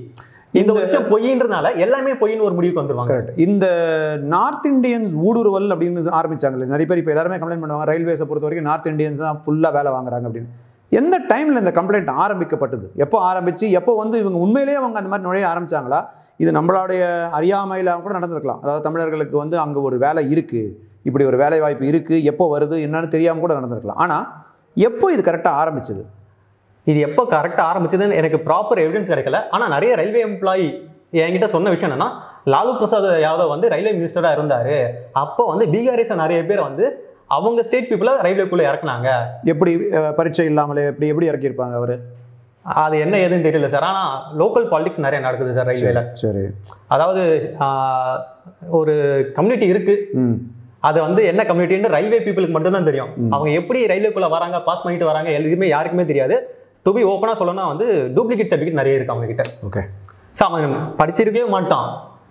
இந்த ஒரு விஷயம் பொய்ன்றனால எல்லாமே பொய்ன்னு ஒரு முடிவுக்கு வந்துருவாங்க கரெக்ட் இந்த நார்த் இந்தியன்ஸ் ஊடுருவல் அப்படின்னு ஆரம்பிச்சாங்களே நிறைய பேர் இப்போ எல்லாருமே கம்ப்ளைண்ட் பண்ணுவாங்க ரயில்வேஸை பொறுத்த வரைக்கும் நார்த் இந்தியன்ஸ் தான் ஃபுல்லாக வேலை வாங்குறாங்க அப்படின்னு எந்த டைமில் இந்த கம்ப்ளைண்ட் ஆரம்பிக்கப்பட்டது எப்போ ஆரம்பிச்சு எப்போ வந்து இவங்க உண்மையிலேயே அவங்க அந்த மாதிரி நுழைய ஆரம்பிச்சாங்களா இது நம்மளுடைய அறியாமையில் கூட நடந்திருக்கலாம் அதாவது தமிழர்களுக்கு வந்து அங்கே ஒரு வேலை இருக்குது இப்படி ஒரு வேலை வாய்ப்பு இருக்குது எப்போ வருது என்னன்னு தெரியாமல் கூட நடந்திருக்கலாம் ஆனால் எப்போ இது கரெக்டாக ஆரம்பிச்சது இது எப்போ கரெக்டாக ஆரம்பிச்சதுன்னு எனக்கு ப்ராப்பர் எவிடன்ஸ் கிடைக்கல ஆனால் நிறைய ரயில்வே எம்ப்ளாயி என்கிட்ட சொன்ன விஷயம் என்னன்னா லாலு பிரசாத் யாதவ் வந்து ரயில்வே மினிஸ்டராக இருந்தார் அப்போ வந்து பீகாரிஸை நிறைய பேர் வந்து அவங்க ஸ்டேட் பீப்புளை ரயில்வேக்குள்ளே இறக்குனாங்க எப்படி அஹ், பரீட்சை இல்லாமலே எப்படி எப்படி இறக்கியிருப்பாங்க அவர் அது என்ன ஏதுன்னு தெரியல சார் ஆனால் லோக்கல் பாலிடிக்ஸ் நிறைய நடக்குது சார் ரயில்வேல சரி அதாவது ஆஹ், ஒரு கம்யூனிட்டி இருக்கு ம் அது வந்து என்ன கம்யூனிட்டின்னு ரயில்வே பீப்புளுக்கு மட்டும்தான் தெரியும் அவங்க எப்படி ரயில்வேக்குள்ள வராங்க பாஸ் பண்ணிட்டு வராங்க எதுவுமே யாருக்குமே தெரியாது டு பி ஓப்பனாக சொல்லணும்னா வந்து டூப்ளிகேட் சர்டிஃபிகேட் நிறைய இருக்கு அவங்க கிட்ட ஓகே ஸோ அவன் படிச்சிருக்கவே மாட்டான்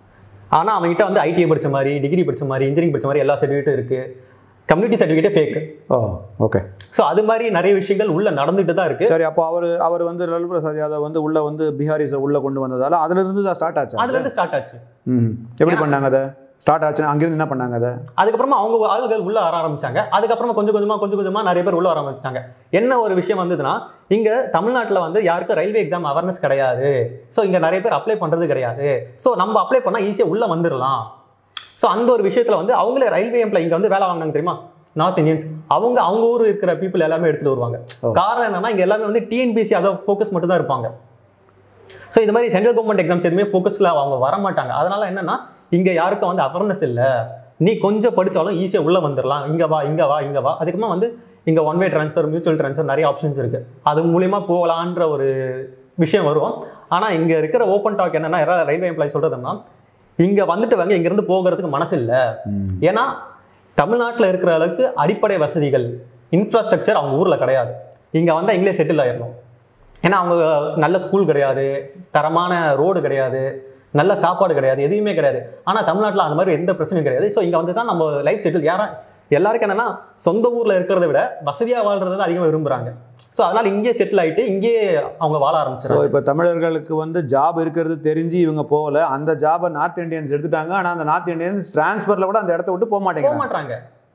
ஆனால் அவன்கிட்ட வந்து ஐடிஐ படிச்ச மாதிரி டிகிரி படிச்ச மாதிரி இன்ஜினியரிங் படிச்ச மாதிரி எல்லா சர்டிஃபிகேட்டும் இருக்கு கம்யூனிட்டி சர்டிஃபிகேட்டே ஃபேக் ஓ ஓகே ஸோ அது மாதிரி நிறைய விஷயங்கள் உள்ள நடந்துட்டு தான் இருக்கு சரி அப்போ அவர் அவர் வந்து லல்லு பிரசாத் யாதவ் வந்து உள்ள வந்து பிஹாரிஸை உள்ள கொண்டு வந்ததால அதுல இருந்து தான் ஸ்டார்ட் ஆச்சு அதுல இருந்து ஸ்டார்ட் ஆச்சு ம் எப்படி பண்ணாங்க அதை ஸ்டார்ட் ஆச்சுன்னா அங்கிருந்து என்ன பண்ணாங்க அதை அதுக்கப்புறமா அவங்க ஆளுகள் உள்ள வர ஆரம்பிச்சாங்க அதுக்கப்புறமா கொஞ்சம் கொஞ்சமா கொஞ்சம் கொஞ்சமா நிறைய பேர் உள்ள வர ஆரம்பிச்சாங்க என்ன ஒரு விஷயம் வந்ததுன்னா இங்க தமிழ்நாட்டுல வந்து யாருக்கும் ரயில்வே எக்ஸாம் அவேர்னஸ் கிடையாது ஸோ இங்க நிறைய பேர் அப்ளை பண்றது கிடையாது ஸோ நம்ம அப்ளை பண்ணா ஈஸியா உள்ள வந்துடலாம் ஸோ அந்த ஒரு விஷயத்துல வந்து அவங்களே ரயில்வே எம்ப்ளாய் இங்க வந்து வேலை வாங்கினாங்க தெரியுமா நார்த் இந்தியன்ஸ் அவங்க அவங்க ஊர் இருக்கிற பீப்புள் எல்லாமே எடுத்துட்டு வருவாங்க ஓ. காரணம் என்னன்னா இங்க எல்லாமே வந்து டிஎன்பிசி அதை ஃபோக்கஸ் மட்டும் தான் இருப்பாங்க ஸோ இந்த மாதிரி சென்ட்ரல் கவர்மெண்ட் எக்ஸாம்ஸ் எதுவுமே ஃபோக்கஸில் அவங்க வர மாட்டாங்க அதனால என்னன்னா இங்க யாருக்கும் வந்து அவேர்னஸ் இல்லை நீ கொஞ்சம் படிச்சாலும் ஈஸியாக உள்ள வந்துடலாம் இங்க வா இங்க வா இங்க வா அதுக்கப்புறமா வந்து இங்க one way transfer mutual transfer நிறைய ஆப்ஷன்ஸ் இருக்கு அது மூலியமா போகலான்ற ஒரு விஷயம் வரும் ஆனா இங்க இருக்கிற ஓப்பன் டாக் என்னன்னா யாராவது ரயில்வே எம்ப்ளாய் சொல்றதுன்னா இங்க வந்துட்டு வாங்க இங்க இருந்து போகிறதுக்கு மனசு இல்லை ம். ஏன்னா தமிழ்நாட்டில் இருக்கிற அளவுக்கு அடிப்படை வசதிகள் இன்ஃப்ராஸ்ட்ரக்சர் அவங்க ஊரில் கிடையாது இங்கே வந்தால் இங்கிலே செட்டில் ஆயிடணும் ஏன்னா அவங்க நல்ல ஸ்கூல் கிடையாது தரமான ரோடு கிடையாது நல்ல சாப்பாடு கிடையாது எதுவுமே கிடையாது ஆனால் தமிழ்நாட்டில் அந்த மாதிரி எந்த பிரச்சனையும் கிடையாது ஸோ இங்கே வந்து தான் நம்ம லைஃப் செட்டில் யாரா எல்லாருக்கும் என்னன்னா சொந்த ஊரில் இருக்கிறத விட வசதியாக வாழ்றது தான் அதிகமாக விரும்புகிறாங்க ஸோ அதனால் இங்கேயே செட்டில் ஆகிட்டு இங்கேயே அவங்க வாழ ஸோ ஆரம்பிச்சிடும் இப்போ தமிழர்களுக்கு வந்து ஜாப் இருக்கிறது தெரிஞ்சு இவங்க போகல அந்த ஜாபை நார்த் இந்தியன்ஸ் எடுத்துட்டாங்க ஆனால் அந்த நார்த் இந்தியன்ஸ் டிரான்ஸ்ஃபரில் கூட அந்த இடத்த விட்டு போக போக மாட்டேங்கிறாங்க மாட்டாங்க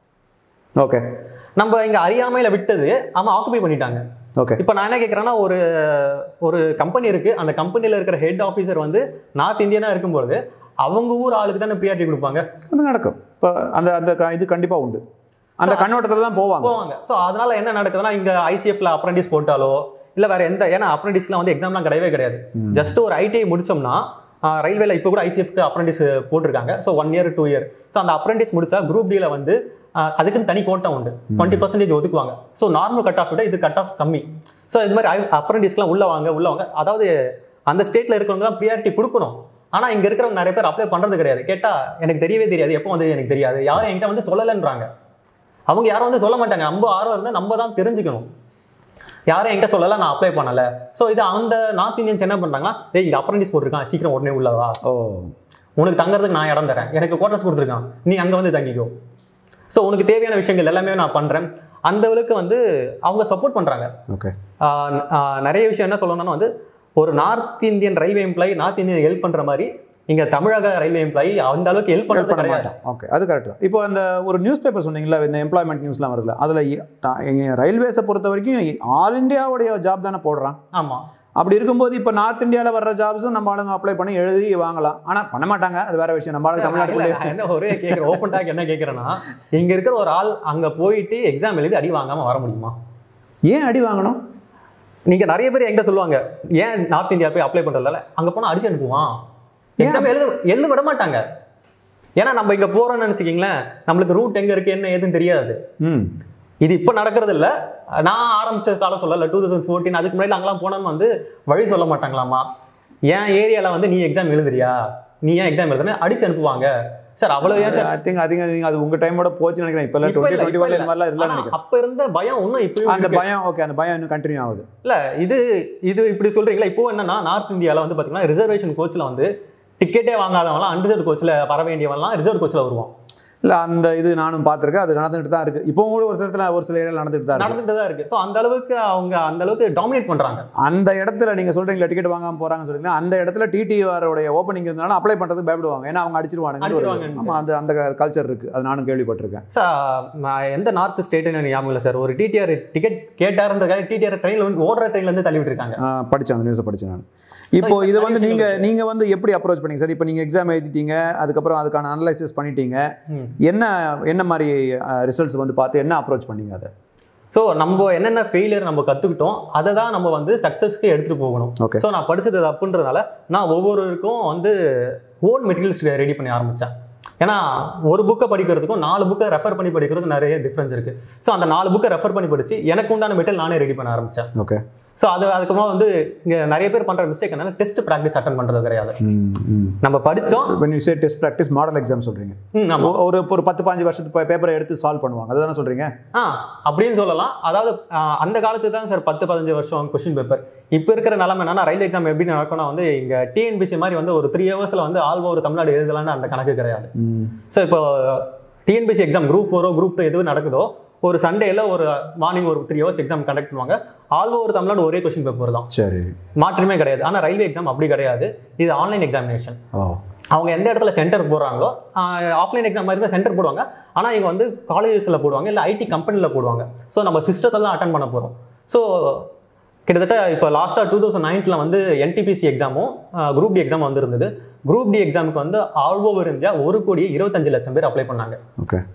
ஓகே நம்ம இங்கே அறியாமையில் விட்டது அவன் ஆக்குபை பண்ணிட்டாங்க ஓகே இப்போ நான் என்ன கேட்குறேன்னா ஒரு ஒரு கம்பெனி இருக்கு அந்த கம்பெனியில் இருக்கிற ஹெட் ஆஃபீஸர் வந்து நார்த் இந்தியனா இருக்கும்பொழுது அவங்க ஊர் ஆளுக்கு தானே ப்ரியாரிட்டி கொடுப்பாங்க அது நடக்கும் இப்போ அந்த அந்த க- இது கண்டிப்பாக உண்டு அந்த கண்ணோட்டத்தில் தான் போவாங்க போவாங்க ஸோ அதனால என்ன நடக்குதுன்னா இங்க ஐசிஎஃப்ல அப்ரண்டிஸ் போட்டாலோ இல்லை வேற எந்த ஏன்னா அப்ரண்டிஸ்லாம் வந்து எக்ஸாம்லாம் கிடையவே கிடையாது ஜஸ்ட் ஒரு ஐடிஐ முடிச்சோம்னா ரயில்வேல இப்போ கூட ஐசிஎஃப்க்கு அப்ரண்டிஸ் போட்டிருக்காங்க so one year two year so அந்த அப்ரண்டிஸ் முடிச்சா குரூப் டியில் வந்து ஆஹ், அதுக்குன்னு தனி கோட்டா உண்டு டுவெண்ட்டி பர்சன்டேஜ் ஒதுக்குவாங்க ஸோ நார்மல் கட் ஆஃப் விட இது கட் ஆஃப் கம்மி ஸோ இது மாதிரி அப்ரண்டிஸ்லாம் உள்ள வாங்க உள்ள வாங்க அதாவது அந்த ஸ்டேட்ல இருக்கிறவங்க தான் ப்ரியாரிட்டி கொடுக்கணும் ஆனா இங்க இருக்கிறவங்க நிறைய பேர் அப்ளை பண்றது கிடையாது கேட்டா எனக்கு தெரியவே தெரியாது எப்போ வந்து எனக்கு தெரியாது யாரும் என்கிட்ட வந்து சொல்லலைன்றாங்க அவங்க யாரும் வந்து சொல்ல மாட்டாங்க நம்ம ஆர்வம் இருந்தால் நம்ம தான் தெரிஞ்சுக்கணும் யாரும் என்கிட்ட சொல்லல நான் அப்ளை பண்ணல ஸோ இது அந்த நார்த் இந்தியன்ஸ் என்ன பண்றாங்கன்னா டேய் இங்க அப்ரண்டிஸ் போட்டிருக்கான் சீக்கிரம் உடனே உள்ள வா ஓ உனக்கு தங்குறதுக்கு நான் இடம் தரேன் எனக்கு குவார்டர்ஸ் கொடுத்துருக்கான் நீ அங்க வந்து தங்கிக்கோ ஸோ உனக்கு தேவையான விஷயங்கள் எல்லாமே நான் பண்றேன் அந்த அளவுக்கு வந்து அவங்க சப்போர்ட் பண்றாங்க ஓகே ஆஹ் ஆஹ் நிறைய விஷயம் என்ன சொல்லணும்னா வந்து ஒரு north Indian railway employee north Indian help பண்ற மாதிரி இங்க தமிழக ரயில்வே எம்ப்ளாயி அந்த அளவுக்கு ஹெல்ப் ஹெல்ப் பண்றது பண்ண கிடையாது மாட்டோம் ஓகே அது கரெக்ட் தான் இப்போ அந்த ஒரு நியூஸ் பேப்பர் சொன்னீங்களா இந்த எம்ப்ளாய்மெண்ட் நியூஸ்லாம் வருதுல அதில் ரயில்வேஸை பொறுத்த வரைக்கும் ஆல் இந்தியாவுடைய ஜாப் தானே போடுறான் ஆமா அப்படி இருக்கும்போது இப்போ நார்த் இந்தியாவில் வர்ற ஜாப்ஸும் நம்ம ஆளுங்க அப்ளை பண்ணி எழுதி வாங்கலாம் ஆனால் பண்ண மாட்டாங்க அது வேற விஷயம் நம்ம ஆளுங்க இல்ல, தமிழ்நாட்டுக்குள்ளே நான் என்ன ஒரே கேட்குறேன் ஓப்பன் டாக் என்ன கேட்குறேன்னா இங்க இருக்கிற ஒரு ஆள் அங்க போயிட்டு எக்ஸாம் எழுதி அடி வாங்காம வர முடியுமா ஏன் அடி வாங்கணும் நீங்க நிறைய பேர் என்கிட்ட சொல்லுவாங்க ஏன் நார்த் இந்தியா போய் அப்ளை பண்றதுல அங்க போனா அடிச்சு அனுப்புவான் எக்ஸாம் எழுத எழுத விட மாட்டாங்க ஏன்னா நம்ம இங்க போறோம்னு நினைச்சுக்கிங்களேன் நம்மளுக்கு ரூட் எங்க இருக்கு என்ன ஏதுன்னு தெரியாது ம் இது இப்போ நடக்கிறது இல்ல நான் ஆரம்பிச்ச காலம் சொல்லல டூ தௌசண்ட் ஃபோர்டீன் அதுக்கு முன்னாடி அங்கெல்லாம் போனோம்னு வந்து வழி சொல்ல மாட்டாங்களாமா என் ஏரியால வந்து நீ எக்ஸாம் எழுதுறியா நீ ஏன் எக்ஸாம் எழுதுன அடிச்சு அனுப்புவாங்க சார் அவ்வளவு ஏன் சார் ஐ திங்க் அதிக அதிகம் அது உங்க டைமோட போச்சுன்னு நினைக்கிறேன் இப்போ இப்ப டுவெண்ட்டி இல்ல, டுவெண்ட்டி இப்ப ஒன்ல இந்த இல்ல. மாதிரிலாம் இல்லை ஆனா, நினைக்கிறேன் அப்ப இருந்த பயம் இன்னும் இப்பயும் அந்த இருக்கு. பயம் ஓகே அந்த பயம் இன்னும் கண்டினியூ ஆகுது இல்ல இது இது இப்படி சொல்றீங்களா இப்போ என்னன்னா நார்த் இந்தியால வந்து பாத்தீங்கன்னா ரிசர்வேஷன் கோச்ல வந்து டிக்கெட்டே வாங்காதவங்களாம் அன்ரிசர்வ் கோச்ல வர வேண்டியவங்கலாம் ரிசர்வ் கோச்ல வருவான் இல்லை அந்த இது நானும் பார்த்துருக்கேன் அது நடந்துட்டு தான் இருக்குது இப்போ கூட ஒரு சில இடத்துல ஒரு சில ஏரியாவில் நடந்துட்டு தான் இருக்கு நடந்துட்டு தான் இருக்கு ஸோ அந்த அளவுக்கு அவங்க அந்த அளவுக்கு டாமினேட் பண்றாங்க அந்த இடத்துல நீங்க சொல்றீங்களா டிக்கெட் வாங்காம போறாங்கன்னு சொல்றீங்களா அந்த இடத்துல டிடிஆரோடைய ஓப்பனிங் இருந்தனால அப்ளை பண்றதுக்கு பயப்படுவாங்க ஏன்னா அவங்க அடிச்சிருவானுங்க அடிச்சிருவாங்கன்னு. ஆமா அந்த அந்த கல்ச்சர் இருக்கு அது நானும் கேள்விப்பட்டிருக்கேன் சார் நான் எந்த நார்த் ஸ்டேட்னு எனக்கு ஞாபகம் இல்லை சார் ஒரு டிடிஆர் டிக்கெட் கேட்டாருன்றதுக்காக டிடிஆர் ட்ரெயினில் வந்து ஓடுற ட்ரெயின்ல இருந்து தள்ளி விட்டுருக்காங்க ஆ, படிச்சேன் அந்த நியூஸை படிச்சேன் நான் இப்போ இப்ப இது நிறைய வந்து நீங்க விஷயங்கள் நீங்க வந்து எப்படி அப்ரோச் பண்ணீங்க சார் இப்போ நீங்க எக்ஸாம் எழுதிட்டீங்க அதுக்கப்புறம் அதுக்கான அனலைசிஸ் பண்ணிட்டீங்க ம். என்ன என்ன மாதிரி ரிசல்ட்ஸ் வந்து பார்த்து என்ன அப்ரோச் பண்ணீங்க அதை ஸோ நம்ம என்னென்ன ஃபெயிலியர் நம்ம கற்றுக்கிட்டோம் அதை தான் நம்ம வந்து சக்ஸஸ்க்கு எடுத்துகிட்டு போகணும் Okay. ஸோ நான் படிச்சது தப்புன்றதுனால நான் ஒவ்வொருவருக்கும் வந்து ஓன் மெட்டீரியல்ஸ் ரெடி பண்ண ஆரம்பித்தேன் ஏன்னா ஒரு புக்கை படிக்கிறதுக்கும் நாலு புக்கை ரெஃபர் பண்ணி படிக்கிறதுக்கும் நிறைய டிஃப்ரென்ஸ் இருக்குது ஸோ அந்த நாலு புக்கை ரெஃபர் பண்ணி படித்து எனக்கு உண்டான மெட்டீரியல் நானே ரெடி பண்ண ஆரம்பித்தேன் ஓகே ஸோ அது அதுக்கப்புறமா வந்து இங்கே நிறைய பேர் பண்ணுற மிஸ்டேக் என்னன்னா டெஸ்ட் ப்ராக்டிஸ் அட்டன் பண்ணுறது கிடையாது நம்ம படித்தோம் when you say test practice model exam சொல்றீங்க ம் ஆமாம் ஒ- ஒரு ஒரு பத்து பாஞ்சு வருஷத்து பேப்பரை எடுத்து சால்வ் பண்ணுவாங்க அதுதானே சொல்றீங்க ஆ அப்படின்னு சொல்லலாம் அதாவது ஆ, அந்த காலத்து தான் சார் பத்து பதினஞ்சு வருஷம் கொஸ்டின் பேப்பர் இப்போ இருக்கிற நிலைமை என்னன்னா ரயில் எக்ஸாம் எப்படி நடக்கும்னா வந்து இங்கே டிஎன்பிசி மாதிரி வந்து ஒரு த்ரீ ஹவர்ஸில் வந்து ஆல் ஓவர் தமிழ்நாடு எழுதலாம்னு அந்த கணக்கு கிடையாது ம் ஸோ இப்போ டிஎன்பிசி எக்ஸாம் குரூப் ஃபோரோ குரூப் டூ எதுவும் நடக்குதோ ஒரு சண்டேல ஒரு மார்னிங் ஒரு த்ரீ ஹவர்ஸ் எக்ஸாம் கண்டக்ட் பண்ணுவாங்க ஆல் ஓவர் தமிழ்நாடு ஒரே கொஸ்டின் பேப்பர் தான் சரி மாற்றமே கிடையாது ஆனால் ரயில்வே எக்ஸாம் அப்படி கிடையாது இது ஆன்லைன் எக்ஸாமினேஷன் ஓ அவங்க எந்த இடத்துல சென்டர் போடுறாங்களோ ஆஃப்லைன் எக்ஸாம் மாதிரி தான் சென்டர் போடுவாங்க ஆனால் இங்கே வந்து காலேஜஸில் போடுவாங்க இல்லை ஐடி கம்பெனியில் போடுவாங்க ஸோ நம்ம சிஸ்டத்தில் தான் அட்டன் பண்ண போகிறோம் ஸோ கிட்டத்தட்ட இப்போ லாஸ்ட்டாக டூ தௌசண்ட் நைன்த்தில் வந்து என்டிபிசி எக்ஸாமும் குரூப் டி எக்ஸாம் வந்திருந்தது குரூப் டி எக்ஸாமுக்கு வந்து ஆல் ஓவர் இந்தியா ஒரு கோடி இருபத்தஞ்சு லட்சம் பேர் அப்ளை பண்ணாங்க ஓகே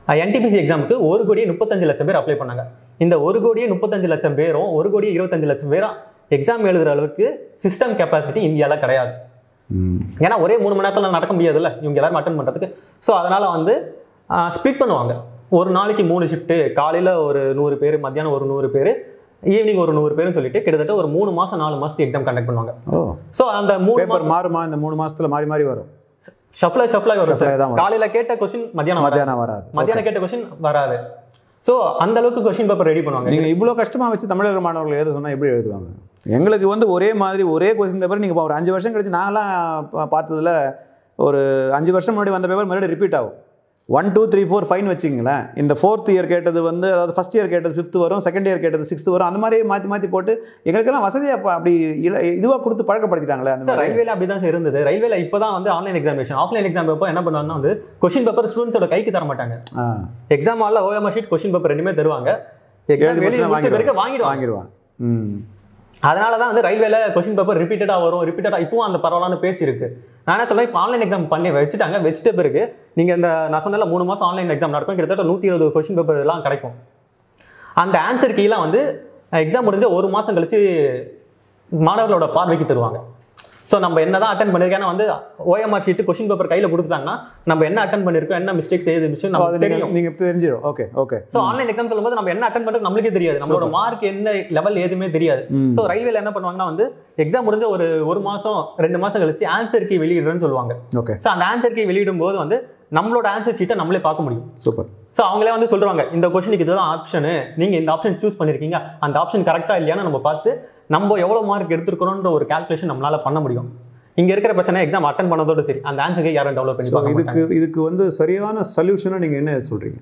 என்டிபிசி எக்ஸாமுக்கு ஒரு கோடியே முப்பத்தஞ்சு லட்சம் பேர் அப்ளை பண்ணாங்க இந்த ஒரு கோடியே முப்பத்தஞ்சு லட்சம் பேரும் ஒரு கோடியே இருபத்தஞ்சு லட்சம் பேரும் எக்ஸாம் எழுதுற அளவுக்கு சிஸ்டம் கெப்பாசிட்டி இந்தியாவில் கிடையாது ம் ஏன்னா ஒரே மூணு மணி நேரத்தில் நடக்க முடியாதுல்ல இவங்க எல்லாரும் அட்டன் பண்ணுறதுக்கு ஸோ அதனால் வந்து ஸ்ப்ளிட் பண்ணுவாங்க ஒரு நாளைக்கு மூணு ஷிஃப்ட்டு காலையில் ஒரு நூறு பேர் மத்தியானம் ஒரு நூறு பேர் ஈவினிங் ஒரு நூறு பேர்னு சொல்லிட்டு கிட்டத்தட்ட ஒரு மூணு மாதம் நாலு மாதத்துக்கு எக்ஸாம் கண்டக்ட் பண்ணுவாங்க ஓ ஸோ அந்த மூணு பேப்பர் மாறுமா இந்த மூணு மாசத்துல மாறி மாறி வரும் ஷஃப்லாய் ஷஃப்லாய் வரும் Shuffle ஆ தான் சார் வரும். காலையில் கேட்ட கொஸ்டின் மத்தியானம் வராது. மத்தியானம் வராது மத்தியானம் கேட்ட கொஸ்டின் வராது ஸோ அந்த அளவுக்கு கொஸ்டின் பேப்பர் ரெடி பண்ணுவாங்க நீங்க இவ்வளோ கஷ்டமா வச்சு தமிழக மாணவர்கள் எழுத சொன்னா எப்படி எழுதுவாங்க எங்களுக்கு வந்து ஒரே மாதிரி ஒரே கொஸ்டின் பேப்பர் நீங்க இப்போ ஒரு அஞ்சு வருஷம் கழிச்சு நாங்களாம் பா- பார்த்ததுல ஒரு அஞ்சு வருஷம் முன்னாடி வந்த பேப்பர் மறுபடியும் ரிப்பீட் ஆகும் one two three four five வச்சிங்களேன் இந்த ஃபோர்த் இயர் கேட்டது வந்து அதாவது ஃபஸ்ட் இயர் கேட்டது ஃபிஃப்த் வரும் செகண்ட் இயர் கேட்டது சிக்ஸ்த் வரும் அந்த மாதிரி மாற்றி மாற்றி போட்டு எங்களுக்கெல்லாம் வசதியாக அப்ப அப்படி இதுவாக கொடுத்து பழக்கப்படுத்திட்டாங்களே அந்த சார் மாதிரி ரயில்வேல அப்படி தான் சார் இருந்தது ரயில்வேல இப்போ தான் வந்து ஆன்லைன் எக்ஸாமினேஷன் ஆஃப்லைன் எக்ஸாம் அப்போ என்ன பண்ணுவாங்கன்னா வந்து கொஸ்டின் பேப்பர் ஸ்டூடெண்ட்ஸோட கைக்கு தர மாட்டாங்க ஆ எக்ஸாம் ஹாலில் ஓஎம்ஆர் ஷீட் கொஸ்டின் பேப்பர் ரெண்டுமே தருவாங்க எக்ஸாம் எழுதி வெளியே முடிச்சா முடிச்ச பிறகு வாங்கிடுவாங்க வாங்கிடுவாங்க ம் அதனால தான் வந்து ரயில்வேல கொஸ்டின் பேப்பர் ரிப்பீட்டடாக வரும் ரிப்பீட்டடாக இப்பவும் அந்த பரவலான பேச்சு இருக்கு நான் என்ன சொல்றேன் இப்போ ஆன்லைன் எக்ஸாம் பண்ணி வச்சுட்டாங்க வச்சுட்ட பிறகு நீங்க இந்த நான் சொன்னல மூணு மாசம் ஆன்லைன் எக்ஸாம் நடக்கும் கிட்டத்தட்ட நூற்றி இருபது கொஸ்டின் பேப்பர் எல்லாம் கிடைக்கும் அந்த ஆன்சர் கீலாம் வந்து எக்ஸாம் முடிஞ்ச ஒரு மாசம் கழிச்சு மாணவர்களோட பார்வைக்கு தருவாங்க ஸோ நம்ம என்ன தான் அட்டன் பண்ணிருக்கோம் ஏன்னா வந்து ஓஎம்ஆர் ஷீட் கொஸ்டின் பேப்பர் கையில் கொடுத்துட்டாங்கன்னா நம்ம என்ன அட்டன் பண்ணிருக்கோம் என்ன மிஸ்டேக்ஸ் ஏது விஷயம் அது நமக்கு நீங்கள் தெரியும் நீங்கள் தெரிஞ்சிடும் okay okay so online exam சொல்லும்போது நம்ம என்ன அட்டன் பண்ணுறது நம்மளுக்கே தெரியாது நம்மளோட மார்க் என்ன லெவல் எதுவுமே தெரியாது ஸோ ரயில்வேல என்ன பண்ணுவாங்கன்னா வந்து எக்ஸாம் முடிஞ்ச ஒரு ஒரு மாசம் ரெண்டு மாசம் கழிச்சு ஆன்சர் கீ வெளியிடுறேன்னு சொல்லுவாங்க ஓகே ஸோ அந்த ஆன்சர் கீ வெளியிடும் போது வந்து நம்மளோட ஆன்சர் ஷீட்டை நம்மளே பார்க்க முடியும் சூப்பர் ஸோ அவங்களே வந்து சொல்றாங்க இந்த கொஸ்டினுக்கு இதுதான் ஆப்ஷனு நீங்க இந்த ஆப்ஷன் சூஸ் பண்ணிருக்கீங்க அந்த ஆப்ஷன் கரெக்டா இல்லையான்னு நம்ம பார்த்து நம்ம எவ்வளவு மார்க் எடுத்திருக்கிறோன்ற ஒரு கால்குலேஷன் நம்மளால பண்ண முடியும் இங்க இருக்கிற பிரச்சனை எக்ஸாம் அட்டன் பண்ணதோட சரி அந்த ஆன்சருக்கு யாரும் டெவலப் பண்ணி ஸோ பார்க்க இதுக்கு மாட்டாங்க. இதுக்கு வந்து சரியான சொல்யூஷனை நீங்கள் என்ன சொல்கிறீங்க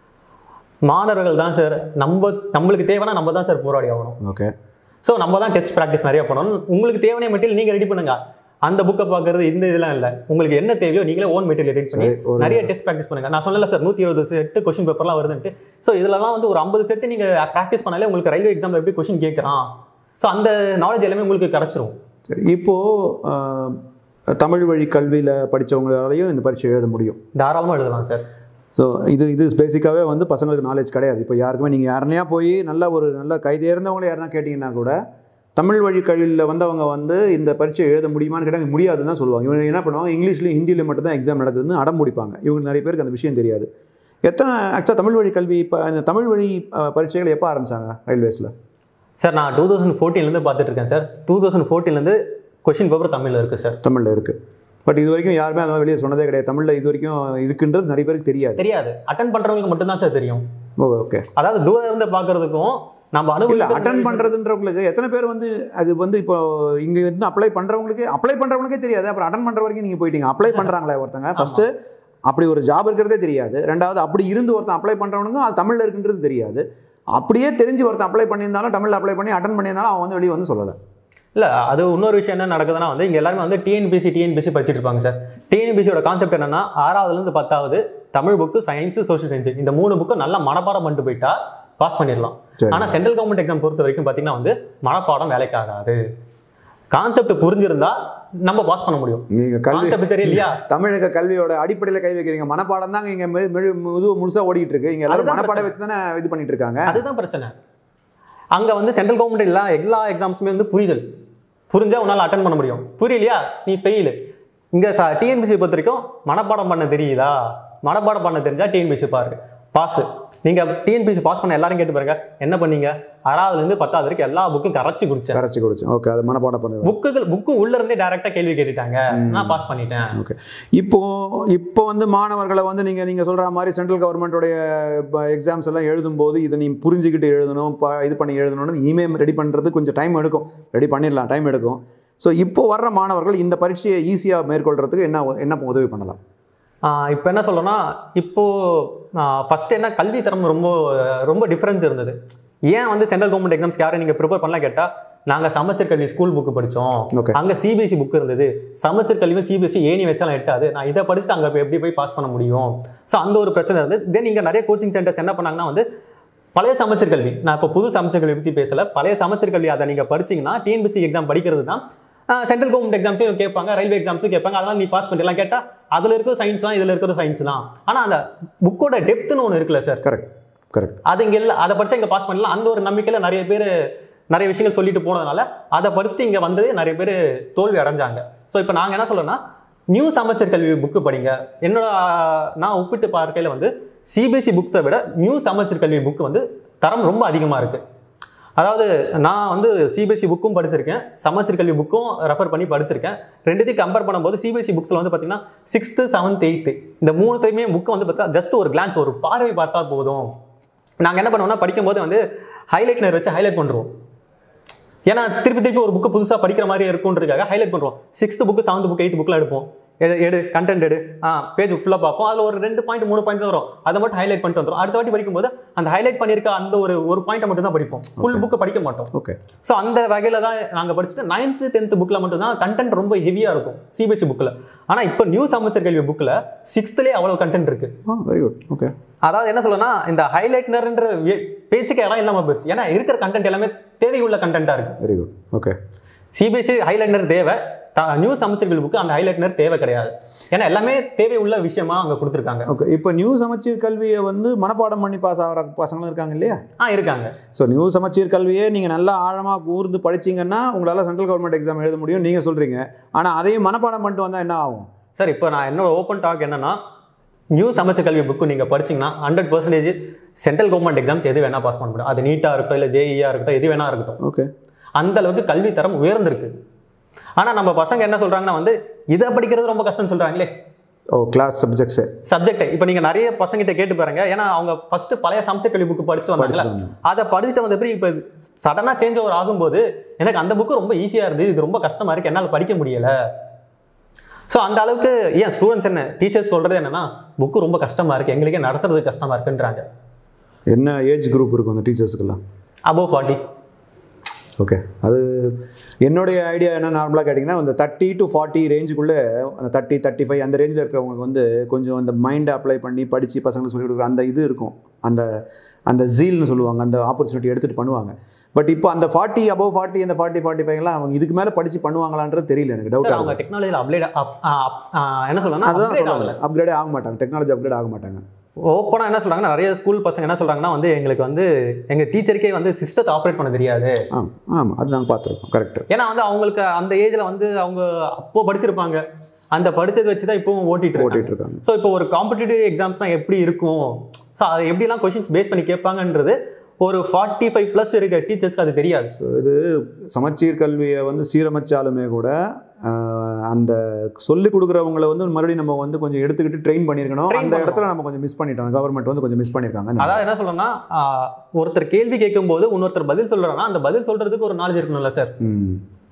மாணவர்கள் தான் சார் நம்ம நம்மளுக்கு தேவைன்னா நம்ம தான் சார் போராடி ஆகணும் ஓகே ஸோ நம்ம தான் டெஸ்ட் ப்ராக்டிஸ் நிறைய பண்ணணும் உங்களுக்கு தேவையான மெட்டீரியல் நீங்கள் ரெடி பண்ணுங்க அந்த புக்கை பார்க்கறது இந்த இதெல்லாம் இல்லை உங்களுக்கு என்ன தேவையோ நீங்களே ஓன் மெட்டீரியல் ரெடி பண்ணி சரி, ஒரு- நிறைய டெஸ்ட் ப்ராக்டிஸ் பண்ணுங்க நான் சொல்லல சார் நூற்றி இருபது செட்டு கொஸ்டின் பேப்பர்லாம் வருதுன்ட்டு ஸோ இதெல்லாம் வந்து ஒரு ஐம்பது செட்டு நீங்கள் ப்ராக்டிஸ் பண்ணாலே உங்களுக்கு ரயில்வே எக்ஸாமில் எப்படி கொஸ்டின் கேட்குறான் ஸோ அந்த நாலேஜ் எல்லாமே உங்களுக்கு கிடச்சிரும் சரி இப்போது தமிழ் வழி கல்வியில் படித்தவங்களாலையும் இந்த பரீட்சை எழுத முடியும் தாராளமாக எழுதலாம் சார் ஸோ இது இது பேசிக்காகவே வந்து பசங்களுக்கு நாலேஜ் கிடையாது இப்போ யாருக்குமே நீங்கள் யாருனையா போய் நல்ல ஒரு நல்ல கைதேர்ந்தவங்கள யாருனா கேட்டிங்கன்னா கூட தமிழ் வழி கல்வியில் வந்தவங்க வந்து இந்த பரீட்சை எழுத முடியுமான்னு கேட்டாங்க முடியாதுன்னு தான் சொல்லுவாங்க இவங்க என்ன பண்ணுவாங்க இங்கிலீஷ்லையும் ஹிந்தியில் மட்டும்தான் எக்ஸாம் நடக்குதுன்னு அடம் முடிப்பாங்க இவங்க நிறைய பேருக்கு அந்த விஷயம் தெரியாது எத்தனை ஆக்சுவலாக தமிழ் வழி கல்வி இப்போ இந்த தமிழ் வழி அஹ், பரீட்சைகள் எப்போ ஆரம்பிச்சாங்க ரயில்வேஸில் சார் நான் டூ தௌசண்ட் ஃபோர்டீன்லேருந்து பார்த்துட்டு இருக்கேன் சார் டூ தௌசண்ட் ஃபோர்டீன்லேருந்து கொஸ்டின் பேப்பர் தமிழில் இருக்குது சார் தமிழில் இருக்குது பட் இது வரைக்கும் யாருமே அந்த மாதிரி வெளியே சொன்னதே கிடையாது தமிழில் இது வரைக்கும் இருக்குன்றது நிறைய பேருக்கு தெரியாது தெரியாது அட்டன் பண்ணுறவங்களுக்கு மட்டும்தான் சார் தெரியும் ஓ ஓகே அதாவது தூரம் இருந்து பார்க்கறதுக்கும் நம்ம இல்ல அனுபவம் அட்டன் பண்றதுன்றவங்களுக்கு எத்தனை பேர் வந்து அது வந்து இப்போ இங்க இருந்து அப்ளை பண்றவங்களுக்கு அப்ளை பண்றவங்களுக்கே தெரியாது அப்புறம் அட்டன் பண்ற வரைக்கும் நீங்க போயிட்டீங்க அப்ளை பண்றாங்களே ஒருத்தங்க ஃபர்ஸ்ட் அப்படி ஒரு ஜாப் இருக்கிறதே தெரியாது ரெண்டாவது அப்படி இருந்து ஒருத்தன் அப்ளை பண்றவனுக்கும் அது தமிழ்ல இருக்குன்றது தெரியாது அப்படியே தெரிஞ்சு ஒருத்தன் அப்ளை பண்ணியிருந்தாலும் தமிழ்ல அப்ளை பண்ணி அட்டன் பண்ணியிருந்தாலும் அவன் வந்து வெளியே வந்து சொல்லலை இல்ல அது இன்னொரு விஷயம் என்ன நடக்குதுன்னா வந்து இங்க எல்லாருமே வந்து டிஎன்பிசி டிஎன்பிசி படிச்சிட்டு இருப்பாங்க சார் டிஎன்பிசியோட கான்செப்ட் என்னன்னா ஆறாவதுல இருந்து பத்தாவது Tamil book science social science இந்த மூணு புக்கு நல்லா மனப்பாடம் பண்ணிட்டு போயிட்டா பாஸ் பண்ணிடலாம் சரி. ஆனா சென்ட்ரல் கவர்மெண்ட் எக்ஸாம் பொறுத்த வரைக்கும் பாத்தீங்கன்னா வந்து மனப்பாடம் வேலைக்கு ஆகாது கான்செப்ட் புரிஞ்சிருந்தா நம்ம பாஸ் பண்ண முடியும் நீங்க கல்வி கான்செப்ட் தெரியலையா தமிழக கல்வியோட அடிப்படையில் கை வைக்கிறீங்க மனப்பாடம் தாங்க இங்க மெழு மெழு முது முழுசா ஓடிட்டு இருக்கு இங்க எல்லாரும் அதுதான் மனப்பாடம் வச்சு தானே இது பண்ணிட்டு இருக்காங்க அதுதான் பிரச்சனை அங்க வந்து சென்ட்ரல் கவர்மெண்ட் எல்லா எல்லா எக்ஸாம்ஸுமே வந்து புரிதல் புரிஞ்சா உன்னால அட்டன் பண்ண முடியும் புரியலையா நீ ஃபெயில் இங்க டிஎன்பிசி பொறுத்த வரைக்கும் மனப்பாடம் பண்ண தெரியுதா மனப்பாடம் பண்ண தெரிஞ்சா டிஎன்பிசி பாரு பாஸ் நீங்க டிஎன்பிசி பாஸ் பண்ண எல்லாரும் கேட்டு பாருங்க என்ன பண்ணீங்க ஆறாவதுல இருந்து பத்தாவது வரைக்கும் எல்லா புக்கும் கரைச்சி குடிச்சேன் கரைச்சி குடிச்சோம் ஓகே அது மனப்பாடம் பண்ணுது புக்குகள் புக்கு உள்ள இருந்தே டைரக்டா கேள்வி கேட்டுட்டாங்க நான் பாஸ் பண்ணிட்டேன் ஓகே இப்போ இப்போ வந்து மாணவர்களை வந்து நீங்க நீங்க சொல்ற மாதிரி சென்ட்ரல் கவர்மெண்ட்டோடைய எக்ஸாம்ஸ் எல்லாம் எழுதும்போது இதை நீ புரிஞ்சுக்கிட்டு எழுதணும் ப இது பண்ணி எழுதணும்னு இனிமேல் ரெடி பண்றது கொஞ்சம் டைம் எடுக்கும் ரெடி பண்ணிடலாம் டைம் எடுக்கும் ஸோ இப்போ வர்ற மாணவர்கள் இந்த பரீட்சையை ஈஸியாக மேற்கொள்றதுக்கு என்ன என்ன உதவி பண்ணலாம் இப்போ என்ன சொல்லணும்னா இப்போ ஃபர்ஸ்ட் என்ன கல்வி தரம் ரொம்ப ரொம்ப டிஃப்ரென்ஸ் இருந்தது ஏன் வந்து சென்ட்ரல் கவர்மெண்ட் எக்ஸாம்ஸ்க்கு யாரும் நீங்கள் ப்ரிப்பேர் பண்ணலாம் கேட்டால் நாங்கள் சமச்சர் கல்வி ஸ்கூல் புக்கு படித்தோம் Okay. அங்கே சிபிஎஸ்சி புக் இருந்தது சமச்சர் கல்வியும் சிபிஎஸ்சி ஏணி வச்சாலும் எட்டாது நான் இதை படிச்சுட்டு அங்கே எப்படி போய் பாஸ் பண்ண முடியும் ஸோ அந்த ஒரு பிரச்சனை இருந்தது தென் இங்கே நிறைய கோச்சிங் சென்டர்ஸ் என்ன பண்ணாங்கன்னா வந்து பழைய சமச்சர் கல்வி நான் இப்போ புது சமச்சர் கல்வி பற்றி பேசல பழைய சமச்சர் கல்வி அதை நீங்கள் படிச்சீங்கன்னா டிஎன்பிசி எக்ஸாம் படிக்கிறது தான் சென்ட்ரல் கவர்மெண்ட் எக்ஸாம்ஸும் கேட்பாங்க ரயில்வே எக்ஸாம்ஸும் கேட்பாங்க அதெல்லாம் நீ பாஸ் பண்ணிடலாம் கேட்டால் அதில் இருக்கிற சயின்ஸ் தான் இதில் இருக்கிற சயின்ஸ் தான் ஆனால் அந்த புக்கோட டெப்த்னு ஒன்று இருக்குல்ல சார் கரெக்ட் கரெக்ட் அது இங்கே இல்லை அதை படிச்சா இங்கே பாஸ் பண்ணலாம் அந்த ஒரு நம்பிக்கையில் நிறைய பேர் நிறைய விஷயங்கள் சொல்லிட்டு போனதுனால அதை படிச்சுட்டு இங்கே வந்து நிறைய பேர் தோல்வி அடைஞ்சாங்க ஸோ இப்போ நாங்கள் என்ன சொல்றோம்னா நியூ சமச்சர் கல்வி புக்கு படிங்க என்னோட ஆஹ், நான் ஒப்பிட்டு பார்க்கையில் வந்து சிபிஎஸ்சி புக்ஸை விட நியூ சமச்சர் கல்வி புக்கு வந்து தரம் ரொம்ப அதிகமாக இருக்குது அதாவது நான் வந்து சிபிஎஸ்சி புக்கும் படிச்சிருக்கேன் சமச்சர் கல்வி புக்கும் ரெஃபர் பண்ணி படிச்சிருக்கேன் ரெண்டுத்தையும் கம்பேர் பண்ணும்போது சிபிஎஸ்சி புக்ஸில் வந்து பார்த்தீங்கன்னா சிக்ஸ்த்து செவன்த் எயித்து இந்த மூணுத்தையுமே புக்கை வந்து பார்த்தா ஜஸ்ட் ஒரு கிளான்ஸ் ஒரு பார்வை பார்த்தா போதும் நாங்கள் என்ன பண்ணுவோம்னா படிக்கும்போது வந்து ஹைலைட்னர் வச்சு ஹைலைட் பண்ணுறோம் ஏன்னா திருப்பி திருப்பி ஒரு புக்கு புதுசாக படிக்கிற மாதிரி இருக்குன்றதுக்காக ஹைலைட் பண்ணுறோம் sixth book seventh book eighth புக்கில் எடுப்போம் எடு எடு கண்டென்ட் எடு ஆ பேஜ் ஃபுல்லாக பார்ப்போம் அதில் ஒரு ரெண்டு பாயிண்ட் மூணு பாயிண்ட் தான் வரும் அதை மட்டும் ஹைலைட் பண்ணிட்டு வந்துடும் அடுத்த வாட்டி படிக்கும்போது அந்த ஹைலைட் பண்ணியிருக்க அந்த ஒரு ஒரு பாயிண்ட்டை மட்டும் தான் படிப்போம் ஃபுல் புக்கு படிக்க மாட்டோம் ஓகே ஸோ அந்த வகையில் தான் நாங்கள் படிச்சுட்டு நைன்த்து டென்த்து புக்கில் மட்டும்தான் கண்டென்ட் ரொம்ப ஹெவியாக இருக்கும் சிபிஎஸ்சி புக்கில் ஆனால் இப்போ நியூ அமைச்சர் கல்வி புக்கில் சிக்ஸ்த்துலேயே அவ்வளோ கண்டென்ட் இருக்குது ஆ வெரி குட் ஓகே அதாவது என்ன சொல்லணும்னா இந்த ஹைலைட்னர்ன்ற பேச்சுக்கு இடம் இல்லாமல் போயிடுச்சு ஏன்னா இருக்கிற கண்டென்ட் எல்லாமே தேவையுள்ள கண்டென்ட்டாக இருக்குது very good okay CBSE highlighter தேவை நியூஸ் அமைச்சர்கள் புக்கு அந்த ஹைலைட்னர் தேவை கிடையாது ஏன்னா எல்லாமே தேவையுள்ள விஷயமா அங்கே கொடுத்துருக்காங்க ஓகே இப்போ நியூ சமச்சீர் கல்வியை வந்து மனப்பாடம் பண்ணி பாஸ் ஆகிற பசங்களும் இருக்காங்க இல்லையா ஆ இருக்காங்க ஸோ நியூ சமச்சீர் கல்வியை நீங்கள் நல்லா ஆழமாக கூர்ந்து படிச்சீங்கன்னா உங்களால் சென்ட்ரல் கவர்மெண்ட் எக்ஸாம் எழுத முடியும் நீங்கள் சொல்கிறீங்க ஆனால் அதையும் மனப்பாடம் பண்ணிட்டு வந்தால் என்ன ஆகும் சார் இப்போ நான் என்னோட ஓப்பன் டாக் என்னன்னா நியூஸ் அமைச்சர் கல்வி புக்கு நீங்கள் படிச்சீங்கன்னா hundred percentage central government exams எது வேணால் பாஸ் பண்ண முடியும் அது நீட்டாக இருக்கட்டும் இல்லை ஜேஇஆ இருக்கட்டும் எது வேணா இருக்கட்டும் ஓகே அந்த அளவுக்கு கல்வி தரம் உயர்ந்திருக்கு ஆனால் நம்ம பசங்க என்ன சொல்றாங்கன்னா வந்து இதை படிக்கிறது ரொம்ப கஷ்டம்னு சொல்றாங்களே ஓ கிளாஸ் சப்ஜெக்ட்ஸு சப்ஜெக்ட் இப்போ நீங்க நிறைய பசங்கிட்ட கேட்டு பாருங்க ஏன்னா அவங்க ஃபர்ஸ்ட் பழைய சமச்சர் கல்வி புக்கு படிச்சுட்டு வந்தாங்கல்ல படிச்சுட்டு வந்தாங்க. அதை படிச்சுட்டு வந்த பிறகு இப்போ சடனா சேஞ்ச் ஓவர் ஆகும்போது எனக்கு அந்த புக்கு ரொம்ப ஈஸியா இருந்தது இது ரொம்ப கஷ்டமா இருக்கு என்னால் படிக்க முடியல ஸோ அந்த அளவுக்கு ஏன் ஸ்டூடெண்ட்ஸ் என்ன டீச்சர்ஸ் சொல்றது என்னன்னா புக்கு ரொம்ப கஷ்டமா இருக்கு எங்களுக்கே நடத்துறது கஷ்டமா இருக்குன்றாங்க என்ன ஏஜ் குரூப் இருக்கும் அந்த டீச்சர்ஸுக்கெல்லாம் அபோவ் ஃபார்ட்டி ஓகே அது என்னுடைய ஐடியா என்ன நார்மலாக கேட்டிங்கன்னா அந்த தேர்ட்டி டு ஃபார்ட்டி ரேஞ்சுக்குள்ளே அந்த தேர்ட்டி தேர்ட்டி ஃபைவ் அந்த ரேஞ்சில் இருக்கிறவங்களுக்கு வந்து கொஞ்சம் அந்த மைண்டை அப்ளை பண்ணி படித்து பசங்களுக்கு சொல்லிக் கொடுக்குற அந்த இது இருக்கும் அந்த அந்த ஜீல்னு சொல்லுவாங்க அந்த ஆப்பர்ச்சுனிட்டி எடுத்துகிட்டு பண்ணுவாங்க பட் இப்போ அந்த ஃபார்ட்டி அபவ் ஃபார்ட்டி அந்த ஃபார்ட்டி ஃபார்ட்டி ஃபைவ்லாம் அவங்க இதுக்கு மேலே படித்து பண்ணுவாங்களான்றது தெரியல எனக்கு டவுட் சார் அவங்க டெக்னாலஜியில் அப்டேட் என்ன சொல்லணும்னா அதுதான் upgrade சொல்லுவாங்க ஆகல அப்கிரேடே ஆக மாட்டாங்க டெக்னாலஜி அப்கிரேட் ஆக மாட்டாங்க ஓப்பனாக என்ன சொல்றாங்கன்னா நிறைய ஸ்கூல் பசங்க என்ன சொல்றாங்கன்னா வந்து எங்களுக்கு வந்து எங்க டீச்சருக்கே வந்து சிஸ்டத்தை ஆப்ரேட் பண்ண தெரியாது ஆமாம் ஆமாம் அது நாங்கள் பார்த்துருக்கோம் கரெக்ட் ஏன்னா வந்து அவங்களுக்கு அந்த ஏஜ்ல வந்து அவங்க அப்போ படிச்சிருப்பாங்க அந்த படிச்சதை வச்சு தான் இப்போவும் ஓட்டிட்டு இருக்காங்க ஓட்டிகிட்டு இருக்காங்க ஸோ இப்போ ஒரு காம்படிட்டிவ் எக்ஸாம்ஸ்லாம் எப்படி இருக்கும் ஸோ அதை எப்படிலாம் கொஷின்ஸ் பேஸ் பண்ணி கேட்பாங்கன்றது ஒரு ஃபார்ட்டி ஃபைவ் ப்ளஸ் இருக்க டீச்சர்ஸ்க்கு அது தெரியாது ஸோ இது சமச்சீர் கல்வியை வந்து சீரமைச்சாலுமே கூட ஆஹ், அந்த சொல்லி கொடுக்குறவங்கள வந்து மறுபடியும் நம்ம வந்து கொஞ்சம் எடுத்துக்கிட்டு ட்ரெயின் பண்ணியிருக்கணும் Train அந்த பண்ணணும். இடத்துல நம்ம கொஞ்சம் மிஸ் பண்ணிட்டோம் கவர்மெண்ட் வந்து கொஞ்சம் மிஸ் பண்ணியிருக்காங்க அதாவது என்ன சொல்லணும்னா ஆஹ், ஒருத்தர் கேள்வி கேட்கும்போது இன்னொருத்தர் பதில் சொல்றாங்கன்னா அந்த பதில் சொல்றதுக்கு ஒரு நாலேஜ் இருக்கணும்ல சார் ம்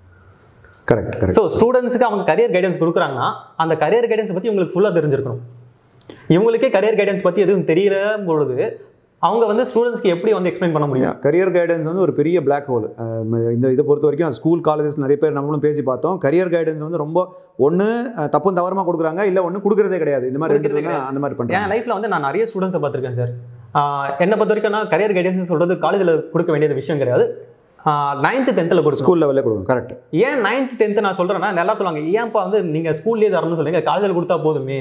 கரெக்ட் கரெக்ட் ஸோ ஸ்டூடெண்ட்ஸுக்கு அவங்க கரியர் கைடன்ஸ் கொடுக்குறாங்கன்னா அந்த கரியர் கைடன்ஸ் பற்றி உங்களுக்கு ஃபுல்லாக தெரிஞ்சிருக்கணும் இவங்களுக்கே கரியர் கைடன்ஸ் பற்றி எதுவும் தெரியல பொழுது அவங்க வந்து ஸ்டூடெண்ட்ஸ்க்கு எப்படி வந்து எக்ஸ்பிளைன் பண்ண முடியும் கரியர் கைடன்ஸ் வந்து ஒரு பெரிய பிளாக் ஹோல் இந்த இதை பொறுத்த வரைக்கும் ஸ்கூல் காலேஜஸ் நிறைய பேர் நம்மளும் பேசி பார்த்தோம் கரியர் கைடன்ஸ் வந்து ரொம்ப ஒன்று தப்பும் தவறமாக கொடுக்குறாங்க இல்லை ஒன்று கொடுக்குறதே கிடையாது இந்த மாதிரி ரெண்டு கொடுக்கறதே தான் அந்த மாதிரி என் பண்ணுறாங்க லைஃப்பில் வந்து நான் நிறைய ஸ்டூடெண்ட்ஸை பார்த்துருக்கேன் சார் என்னை பொறுத்த வரைக்கும் நான் கரியர் கைடன்ஸ் சொல்கிறது காலேஜில் கொடுக்க வேண்டியது விஷயம் கிடையாது நைன்த்து டென்த்தில் கொடுக்கணும் ஸ்கூல் லெவலில் கொடுக்கணும் கரெக்ட் ஏன் நைன்த் டென்த்து நான் சொல்கிறேன்னா நல்லா சொல்லுவாங்க ஏன்ப்பா வந்து நீங்கள் ஸ்கூல்லேயே தரணும்னு சொல்லுங்க காலேஜில் கொடுத்தா போதுமே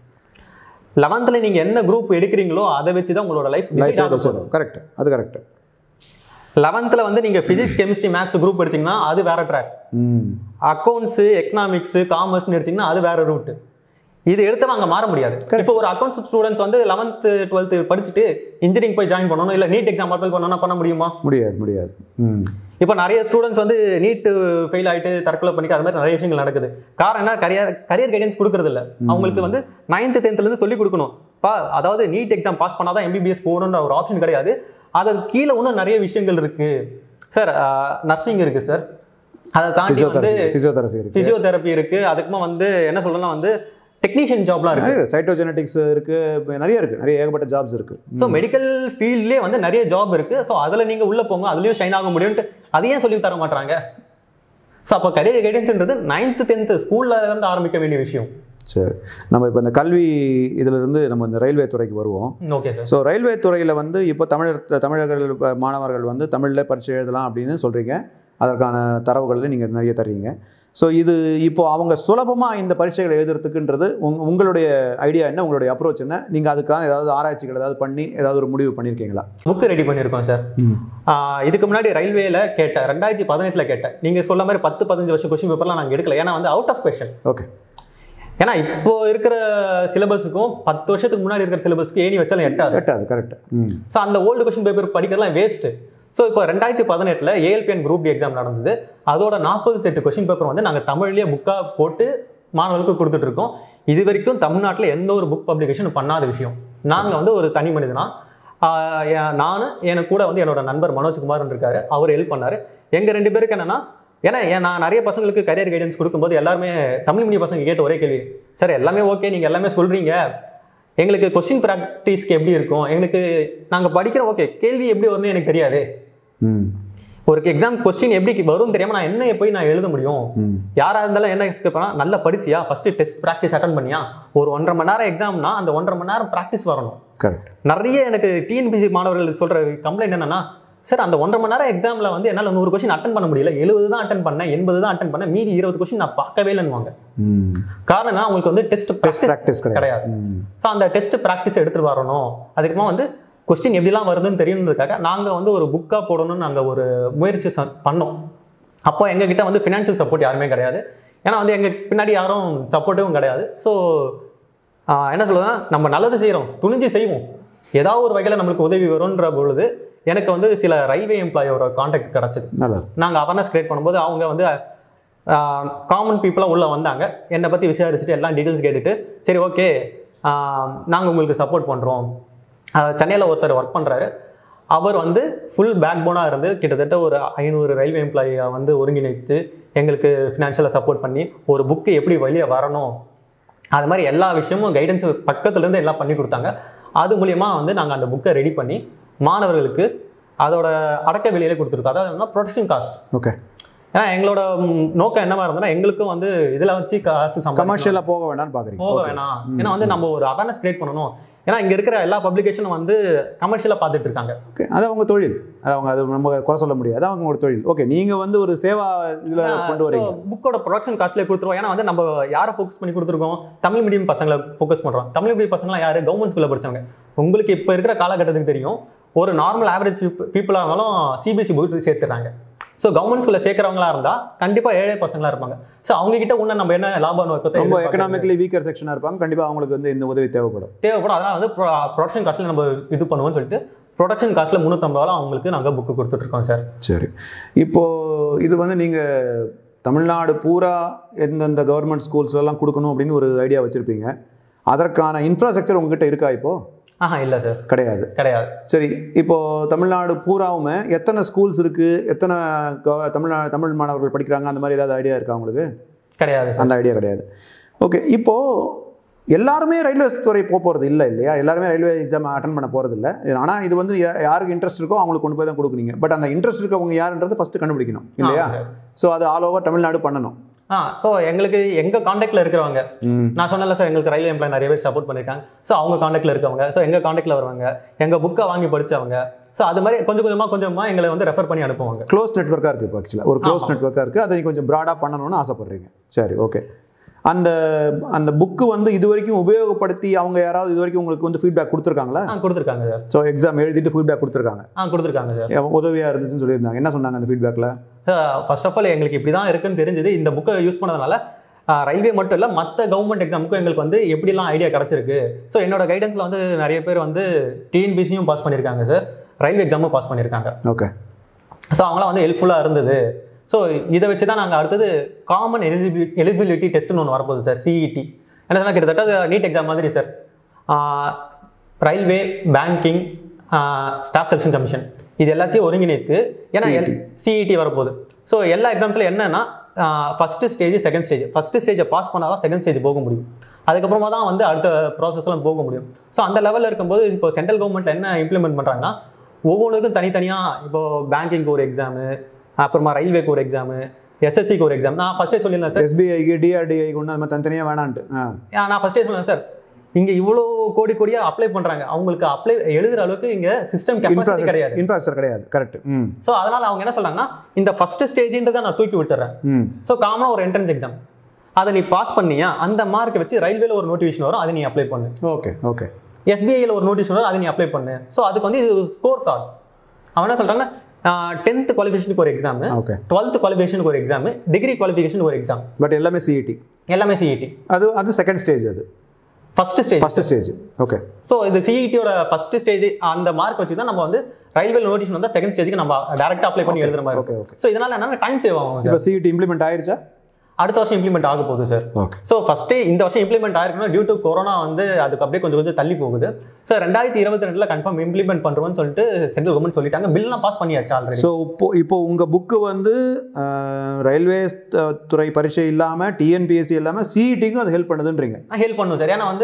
லெவன்த்தில் நீங்கள் என்ன குரூப் எடுக்கிறீங்களோ அதை வச்சு தான் உங்களோட லைஃப் லைஃப் கரெக்ட் அது கரெக்ட் லெவன்த்தில் வந்து நீங்கள் ஃபிசிக்ஸ் கெமிஸ்ட்ரி மேக்ஸ் குரூப் எடுத்தீங்கன்னா அது வேற ட்ராக் ம் அக்கௌண்ட்ஸு எக்கனாமிக்ஸு காமர்ஸ்னு எடுத்தீங்கன்னா அது வேற ரூட் இது எடுத்தவங்க அங்கே மாற முடியாது இப்போ ஒரு அக்கௌண்ட்ஸ் ஸ்டூடெண்ட்ஸ் வந்து லெவன்த்து டுவெல்த்து படிச்சுட்டு இன்ஜினியரிங் போய் ஜாயின் பண்ணணும் இல்லை நீட் எக்ஸாம் அப்ளை பண்ணணும்னா பண்ண முடியுமா முடியாது முடியாது ம் இப்போ நிறைய ஸ்டூடெண்ட்ஸ் வந்து நீட் ஃபெயில் ஆயிட்டு தற்கொலை பண்ணிக்க அது மாதிரி நிறைய விஷயங்கள் நடக்குது காரணம் என்ன கரியர் கரியர் கைடன்ஸ் கொடுக்கறது இல்ல அவங்களுக்கு வந்து நைன்த்து டென்த்லேருந்து சொல்லி கொடுக்கணும் பா அதாவது நீட் எக்ஸாம் பாஸ் பண்ணாதான் எம்பிபிஎஸ் போகணுன்ற ஒரு ஆப்ஷன் கிடையாது அது கீழே இன்னும் நிறைய விஷயங்கள் இருக்கு சார் நர்சிங் இருக்கு சார் அதை தாண்டி வந்து ஃபிசியோதெரபி ஃபிசியோதெரபி இருக்கு ஃபிசியோதெரப்பி இருக்கு அதுக்குமா வந்து என்ன சொல்லணும்னா வந்து டெக்னீஷியன் ஜாப்லாம் இருக்கு நிறைய சைட்டோஜெனட்டிக்ஸ் இருக்கு இப்ப நிறைய இருக்கு நிறைய ஏகப்பட்ட ஜாப்ஸ் இருக்கு ஸோ மெடிக்கல் ஃபீல்ட்லேயே வந்து நிறைய ஜாப் இருக்கு ஸோ அதில் நீங்க உள்ள போங்க அதுலயும் ஷைன் ஆக முடியும்ட்டு அதையே சொல்லி தர மாட்டாங்க ஸோ அப்போ கரியர் கைடன்ஸ்ன்றது நைன்த்து டென்த்து ஸ்கூல்ல இருந்து ஆரம்பிக்க வேண்டிய விஷயம் சரி நம்ம இப்போ இந்த கல்வி இதுல இருந்து நம்ம இந்த ரயில்வே துறைக்கு வருவோம் ஓகே சார் ஸோ ரயில்வே துறையில் வந்து இப்போ தமிழர் தமிழர்கள் இப்ப மாணவர்கள் வந்து தமிழில் பரீட்சை எழுதலாம் அப்படின்னு சொல்கிறீங்க அதற்கான தரவுகளை நீங்கள் நிறைய தர்றீங்க ஸோ இது இப்போ அவங்க சுலபமாக இந்த பரீட்சைகளை எழுதுறதுக்குன்றது உங் உங்களுடைய ஐடியா என்ன உங்களுடைய அப்ரோச் என்ன நீங்கள் அதுக்கான ஏதாவது ஆராய்ச்சிகள் ஏதாவது பண்ணி ஏதாவது ஒரு முடிவு பண்ணியிருக்கீங்களா புக்கு ரெடி பண்ணியிருக்கோம் சார் ஆஹ் இதுக்கு முன்னாடி ரயில்வேல கேட்டேன் ரெண்டாயிரத்தி பதினெட்டில் கேட்டேன் நீங்கள் சொல்ல மாதிரி பத்து பதினஞ்சு வருஷம் கொஸ்டின் பேப்பர்லாம் நாங்கள் எடுக்கல ஏன்னா வந்து அவுட் ஆஃப் கொஷன் ஓகே ஏன்னா இப்போ இருக்கிற சிலபஸுக்கும் பத்து வருஷத்துக்கு முன்னாடி இருக்கிற சிலபஸ்க்கு ஏணி வச்சாலும் எட்டாது கரெக்டாக கரெக்ட் ம் ஸோ அந்த ஓல்டு கொஸ்டின் பேப்பர் படிக்கிறதுலாம் வேஸ்ட்டு ஸோ இப்போ ரெண்டாயிரத்தி பதினெட்டில் ஏஎல்பிஎன் குரூப் டி எக்ஸாம் நடந்தது அதோட நாற்பது செட்டு கொஸ்டின் பேப்பர் வந்து நாங்கள் தமிழ்லேயே புக்காக போட்டு மாணவர்களுக்கு கொடுத்துட்டு இருக்கோம் இது வரைக்கும் தமிழ்நாட்டில் எந்த ஒரு புக் பப்ளிகேஷன் பண்ணாத விஷயம் நாங்கள் வந்து ஒரு தனி மனிதனா ஆஹ் எ- நானு எனக்கு கூட வந்து என்னோட நண்பர் மனோஜ்குமார் இருக்காரு அவர் ஹெல்ப் பண்ணாரு எங்கள் ரெண்டு பேருக்கு என்னன்னா ஏன்னா ஏன் நான் நிறைய பசங்களுக்கு கரியர் கைடன்ஸ் கொடுக்கும்போது எல்லாருமே தமிழ் மீடியம் பசங்க கேட்ட ஒரே கேள்வி சார் எல்லாமே ஓகே நீங்கள் எல்லாமே சொல்கிறீங்க எங்களுக்கு கொஸ்டின் ப்ராக்டிஸ்க்கு எப்படி இருக்கும் எங்களுக்கு நாங்கள் படிக்கிற ஓகே கேள்வி எப்படி வரும்னு எனக்கு தெரியாது ம் ஒரு எக்ஸாம் கொஸ்டின் எப்படி வரும்னு தெரியாம நான் என்ன போய் நான் எழுத முடியும் ம் யாரா இருந்தாலும் என்ன எக்ஸ்பெக்ட் பண்ணா நல்லா படிச்சியா ஃபர்ஸ்ட் டெஸ்ட் ப்ராக்டிஸ் அட்டன் பண்ணியா ஒரு ஒன்றரை மணி நேரம் எக்ஸாம்னா அந்த ஒன்றரை மணி நேரம் ப்ராக்டிஸ் வரணும் கரெக்ட் நிறைய எனக்கு டிஎன்பிசி மாணவர்கள் சொல்ற கம்ப்ளைண்ட் என்னன்னா சார் அந்த ஒன்றரை மணி நேரம் எக்ஸாம்ல வந்து என்னால் நூறு கொஸ்டின் அட்டன் பண்ண முடியல எழுபது தான் அட்டன் பண்ணேன் எண்பது தான் அட்டன் பண்ணேன் மீதி இருபது கொஸ்டின் நான் பார்க்கவே இல்லைன்னுவாங்க ம் காரணம் என்ன, அவங்களுக்கு வந்து டெஸ்ட் டெஸ்ட் ப்ராக்டிஸ் கிடையாது கிடையாது ம் ஸோ அந்த டெஸ்ட் ப்ராக்டிஸ் எடுத்துட்டு வரணும் அதுக்கப்புறமா வந்து கொஸ்டின் எப்படிலாம் வருதுன்னு தெரியணுன்றதுக்காக நாங்கள் வந்து ஒரு புக்காக போடணும்னு நாங்கள் ஒரு முயற்சி ச- பண்ணோம் அப்போ எங்ககிட்ட வந்து ஃபினான்ஷியல் சப்போர்ட் யாருமே கிடையாது ஏன்னா வந்து எங்கள் பின்னாடி யாரும் சப்போர்ட்டும் கிடையாது ஸோ என்ன சொல்லுதுன்னா நம்ம நல்லது செய்கிறோம் துணிஞ்சு செய்வோம் ஏதாவது ஒரு வகையில் நம்மளுக்கு உதவி வரும்ன்ற பொழுது எனக்கு வந்து சில ரயில்வே எம்ப்ளாயோட காண்டாக்ட் கிடச்சிது நல்லது நாங்கள் அவேர்னஸ் கிரியேட் பண்ணும்போது அவங்க வந்து காமன் பீப்புளாக உள்ளே வந்தாங்க என்னை பற்றி விசாரிச்சுட்டு எல்லாம் டீட்டெயில்ஸ் கேட்டுட்டு சரி ஓகே நாங்கள் உங்களுக்கு சப்போர்ட் பண்ணுறோம் சென்னையில் ஒருத்தர் ஒர்க் பண்ணுறாரு அவர் வந்து ஃபுல் பேக் போனாக இருந்து கிட்டத்தட்ட ஒரு ஐநூறு ரயில்வே எம்ப்ளாயியை வந்து ஒருங்கிணைத்து எங்களுக்கு ஃபினான்ஷியலாக சப்போர்ட் பண்ணி ஒரு புக்கு எப்படி வெளியே வரணும் அது மாதிரி எல்லா விஷயமும் கைடன்ஸ் பக்கத்துலேருந்து எல்லாம் பண்ணி கொடுத்தாங்க அது மூலியமா வந்து நாங்கள் அந்த புக்கை ரெடி பண்ணி மாணவர்களுக்கு அதோட அடக்க விலையில கொடுத்துருக்கோம் அதாவது ப்ரொடக்ஷன் காஸ்ட் ஓகே ஏன்னா எங்களோட ம், நோக்கம் என்னவா இருந்ததுன்னா எங்களுக்கும் வந்து இதில் வச்சு காசு சம்பாதிக்கணும். கமர்ஷியலாக போக வேண்டாம்னு பார்க்குறீங்க போக வேணாம் ஏன்னா வந்து நம்ம ஒரு அவேர்னஸ் கிரியேட் பண்ணணும் ஏன்னா இங்க இருக்கிற எல்லா பப்ளிகேஷனும் வந்து கமர்ஷியலாக பார்த்துட்டு இருக்காங்க ஓகே அது அவங்க தொழில் அது அவங்க அது நம்ம குறை சொல்ல முடியாது அது அவங்க ஒரு தொழில் ஓகே நீங்கள் வந்து ஒரு சேவா இதில் கொண்டு வரீங்க புக்கோட ப்ரொடக்ஷன் காஸ்ட்லேயே கொடுத்துருவோம் ஏன்னா வந்து நம்ம யாரை ஃபோக்கஸ் பண்ணி கொடுத்துருக்கோம் தமிழ் மீடியம் பசங்களை ஃபோக்கஸ் பண்ணுறோம் தமிழ் மீடியம் பசங்களாம் யார் கவர்மெண்ட் ஸ்கூலில் படிச்சவங்க உங்களுக்கு இப்போ இருக்கிற காலகட்டத்துக்கு தெரியும் ஒரு நார்மல் ஆவரேஜ் பீப்புளாக இருந்தாலும் சிபிஎஸ்சி புக் சேர்த்துறாங்க ஸோ கவர்மெண்ட் ஸ்கூலில் சேர்க்குறவங்களா இருந்தால் கண்டிப்பாக ஏழை பசங்களா இருப்பாங்க ஸோ அவங்க கிட்ட உன்ன நம்ம என்ன லாபம் நோக்கத்தை ரொம்ப எதிர்பார்க்கறது? எக்கனாமிக்கலி வீக்கர் செக்ஷனாக இருப்பாங்க கண்டிப்பாக அவங்களுக்கு வந்து இந்த உதவி தேவைப்படும் தேவைப்படும் அதனால் வந்து ப்ரொடக்ஷன் காஸ்ட்டில் நம்ம இது பண்ணுவோம்னு சொல்லிட்டு ப்ரொடக்ஷன் காஸ்ட்டில் முந்நூற்றம்பது ரூபா அவங்களுக்கு நாங்கள் புக்கு கொடுத்துட்ருக்கோம் சார் சரி இப்போ இது வந்து நீங்கள் தமிழ்நாடு பூரா எந்தெந்த கவர்மெண்ட் ஸ்கூல்ஸ்லாம் கொடுக்கணும் அப்படின்னு ஒரு ஐடியா வச்சுருப்பீங்க அதற்கான இன்ஃப்ராஸ்ட்ரக்சர் உங்ககிட்ட இருக்கா இப்போ ஆஹா இல்லை சார் கிடையாது கிடையாது சரி இப்போ தமிழ்நாடு பூராவுமே எத்தனை ஸ்கூல்ஸ் இருக்குது எத்தனை கவ- தமிழ்நாடு தமிழ் மாணவர்கள் படிக்கிறாங்க அந்த மாதிரி ஏதாவது ஐடியா இருக்கா உங்களுக்கு கிடையாது சார் அந்த ஐடியா கிடையாது ஓகே இப்போது எல்லாருமே ரயில்வே துறை போக போகிறது இல்லை இல்லையா எல்லாருமே ரயில்வே எக்ஸாம் அட்டன் பண்ண போகிறது இல்லை ஆனால் இது வந்து யா- யாருக்கு இன்ட்ரெஸ்ட் இருக்கோ அவங்களுக்கு கொண்டு போய் தான் கொடுக்குறீங்க பட் அந்த இன்ட்ரெஸ்ட் இருக்கவங்க யாருன்றது ஃபஸ்ட்டு கண்டுபிடிக்கணும் இல்லையா ஆமா சார். ஸோ அது ஆல் ஓவர் தமிழ்நாடு பண்ணணும் ஆ ஸோ எங்களுக்கு எங்கள் காண்டாக்டில் இருக்கிறவங்க ம் நான் சொன்னல சார் எங்களுக்கு ரயில்வே எம்ப்ளாய் நிறைய பேர் சப்போர்ட் பண்ணியிருக்காங்க ஸோ அவங்க காண்டாக்டில் இருக்கவங்க ஸோ எங்கள் காண்டாக்டில் வருவாங்க எங்கள் புக்கை வாங்கி படிச்சவங்க ஸோ அது மாதிரி கொஞ்சம் கொஞ்சமாக கொஞ்சமாக எங்களை வந்து ரெஃபர் பண்ணி அனுப்புவாங்க க்ளோஸ் நெட்ஒர்க்காக இருக்குது இப்போ ஆக்சுவலாக ஒரு க்ளோஸ் ஆமா. நெட்ஒர்க்காக இருக்குது அதை கொஞ்சம் ப்ராடாக பண்ணணும்னு ஆசைப்பட்றீங்க சரி ஓகே அந்த அந்த புக்கு வந்து இது வரைக்கும் உபயோகப்படுத்தி அவங்க யாராவது இது வரைக்கும் உங்களுக்கு வந்து ஃபீட்பேக் கொடுத்துருக்காங்களா ஆ கொடுத்துருக்காங்க சார் ஸோ எக்ஸாம் எழுதிட்டு ஃபீட்பேக் கொடுத்துருக்காங்க ஆ கொடுத்துருக்காங்க சார் உதவியாக இருந்துச்சுன்னு சொல்லியிருந்தாங்க என்ன சொன்னாங்க அந்த ஃபீட்பேக்கில் ஃபர்ஸ்ட் ஆஃப் ஆல் எங்களுக்கு இப்படி தான் இருக்குன்னு தெரிஞ்சது இந்த புக்கை யூஸ் பண்ணதுனால ரயில்வே மட்டும் இல்லை மற்ற கவர்மெண்ட் எக்ஸாமுக்கும் எங்களுக்கு வந்து எப்படிலாம் ஐடியா கிடச்சிருக்கு ஸோ என்னோட கைடன்ஸில் வந்து நிறைய பேர் வந்து டிஎன்பிசியும் பாஸ் பண்ணியிருக்காங்க சார் ரயில்வே எக்ஸாமும் பாஸ் பண்ணியிருக்காங்க ஓகே ஸோ அவங்களாம் வந்து ஹெல்ப்ஃபுல்லாக இருந்தது ஸோ இதை வச்சு தான் நாங்கள் அடுத்தது காமன் எலிஜிபிலிட்டி எலிஜிபிலிட்டி டெஸ்ட்னு ஒன்று வரப்போகுது சார் சிஇடி என்ன சொன்னால் கிட்டத்தட்ட நீட் எக்ஸாம் மாதிரி sir railway banking staff selection commission இது எல்லாத்தையும் ஒருங்கிணைத்து ஏன்னா CET. சிஇடி வரப்போகுது ஸோ எல்லா எக்ஸாம்ஸில் என்னன்னா first stage second stage first ஸ்டேஜை பாஸ் பண்ணால் தான் செகண்ட் ஸ்டேஜ் போக முடியும் அதுக்கப்புறமா தான் வந்து அடுத்த ப்ராசஸ்லாம் போக முடியும் ஸோ அந்த லெவலில் இருக்கும்போது இப்போ சென்ட்ரல் கவர்மெண்ட்டில் என்ன இம்ப்ளிமெண்ட் பண்ணுறாங்கன்னா ஒவ்வொன்றுக்கும் தனித்தனியாக இப்போ பேங்கிங்க்கு ஒரு எக்ஸாமு அப்புறமா ரயில்வேக்கு ஒரு எக்ஸாமு எஸ்எஸ்சிக்கு ஒரு எக்ஸாம் நான் ஃபஸ்ட்டே சொல்லியிருந்தேன் சார் எஸ்பிஐக்கு டிஆர்டிஐக்கு ஒன்று அது மாதிரி தனித்தனியாக வேணான்ட்டு ஆ ஆ, நான் ஃபஸ்ட்டே சொன்னேன் சார் இங்க இவ்வளோ கோடி கோடியா அப்ளை பண்றாங்க அவங்களுக்கு அப்ளை எழுதுற அளவுக்கு இங்க சிஸ்டம் கெப்பாசிட்டி கிடையாது இன்ஃப்ராஸ்ட்ரக்சர் கிடையாது கரெக்ட் ம் ஸோ அதனால அவங்க என்ன சொல்றாங்கன்னா இந்த ஃபர்ஸ்ட் ஸ்டேஜ்ன்றதை நான் தூக்கி விட்டுறேன் ம் ஸோ காமனாக ஒரு என்ட்ரன்ஸ் எக்ஸாம் அதை நீ பாஸ் பண்ணியா அந்த மார்க்கை வச்சு ரயில்வேல ஒரு நோட்டிஃபிகேஷன் வரும் அதை நீ அப்ளை பண்ணு ஓகே ஓகே எஸ்பிஐயில் ஒரு நோட்டீஸ் வரும் அதை நீ அப்ளை பண்ணு ஸோ அதுக்கு வந்து இது ஸ்கோர் கார்டு அவன் என்ன சொல்றாங்கன்னா டென்த் குவாலிஃபிகேஷனுக்கு ஒரு எக்ஸாம் ஓகே டுவெல்த் குவாலிஃபிகேஷனுக்கு ஒரு எக்ஸாம் டிகிரி குவாலிஃபிகேஷனுக்கு ஒரு எக்ஸாம் பட் எல்லாமே சிஇடி எல்லாமே சிஇடி அது அது செகண்ட் ஸ்டேஜ் அது first stage first stage okay so இந்த சிஇடியோட ஃபர்ஸ்ட் ஸ்டேஜ் அந்த மார்க் வச்சு தான் நம்ம வந்து ரயில்வே நோட்டீஸ் வந்தால் செகண்ட் ஸ்டேஜுக்கு நம்ம டேரக்டாக அப்ளை பண்ணி எழுதுற மாதிரி ஓகே ஓகே ஸோ இதனால என்னன்னா டைம் சேவ் ஆகும் சார் இப்போ சிஇடி இம்ப்ளிமெண்ட் ஆயிருச்சா அடுத்த வருஷம் இம்ப்ளிமெண்ட் ஆக போகுது சார் ஓகே ஸோ ஃபஸ்ட்டே இந்த வருஷம் இம்ப்ளிமெண்ட் ஆயிருக்கணும் டியூ டு கொரோனா வந்து அதுக்கு அப்படியே கொஞ்சம் கொஞ்சம் தள்ளி போகுது ஸோ ரெண்டாயிரத்தி இருபத்தி ரெண்டுல கன்ஃபார்ம் இம்ப்ளிமெண்ட் பண்ணுறோம்னு சொல்லிட்டு சென்ட்ரல் கவர்மெண்ட் சொல்லிட்டாங்க பில்லாம் பாஸ் பண்ணியாச்சு ஆல்ரெடி ஸோ இப்போ இப்போ உங்கள் புக்கு வந்து ரயில்வேஸ் துறை பரீட்சை இல்லாமல் டிஎன்பிஎஸ்சி இல்லாமல் சிஇடிக்கும் அது ஹெல்ப் பண்ணுதுன்றீங்க ஹெல்ப் பண்ணும் சார் ஏன்னா வந்து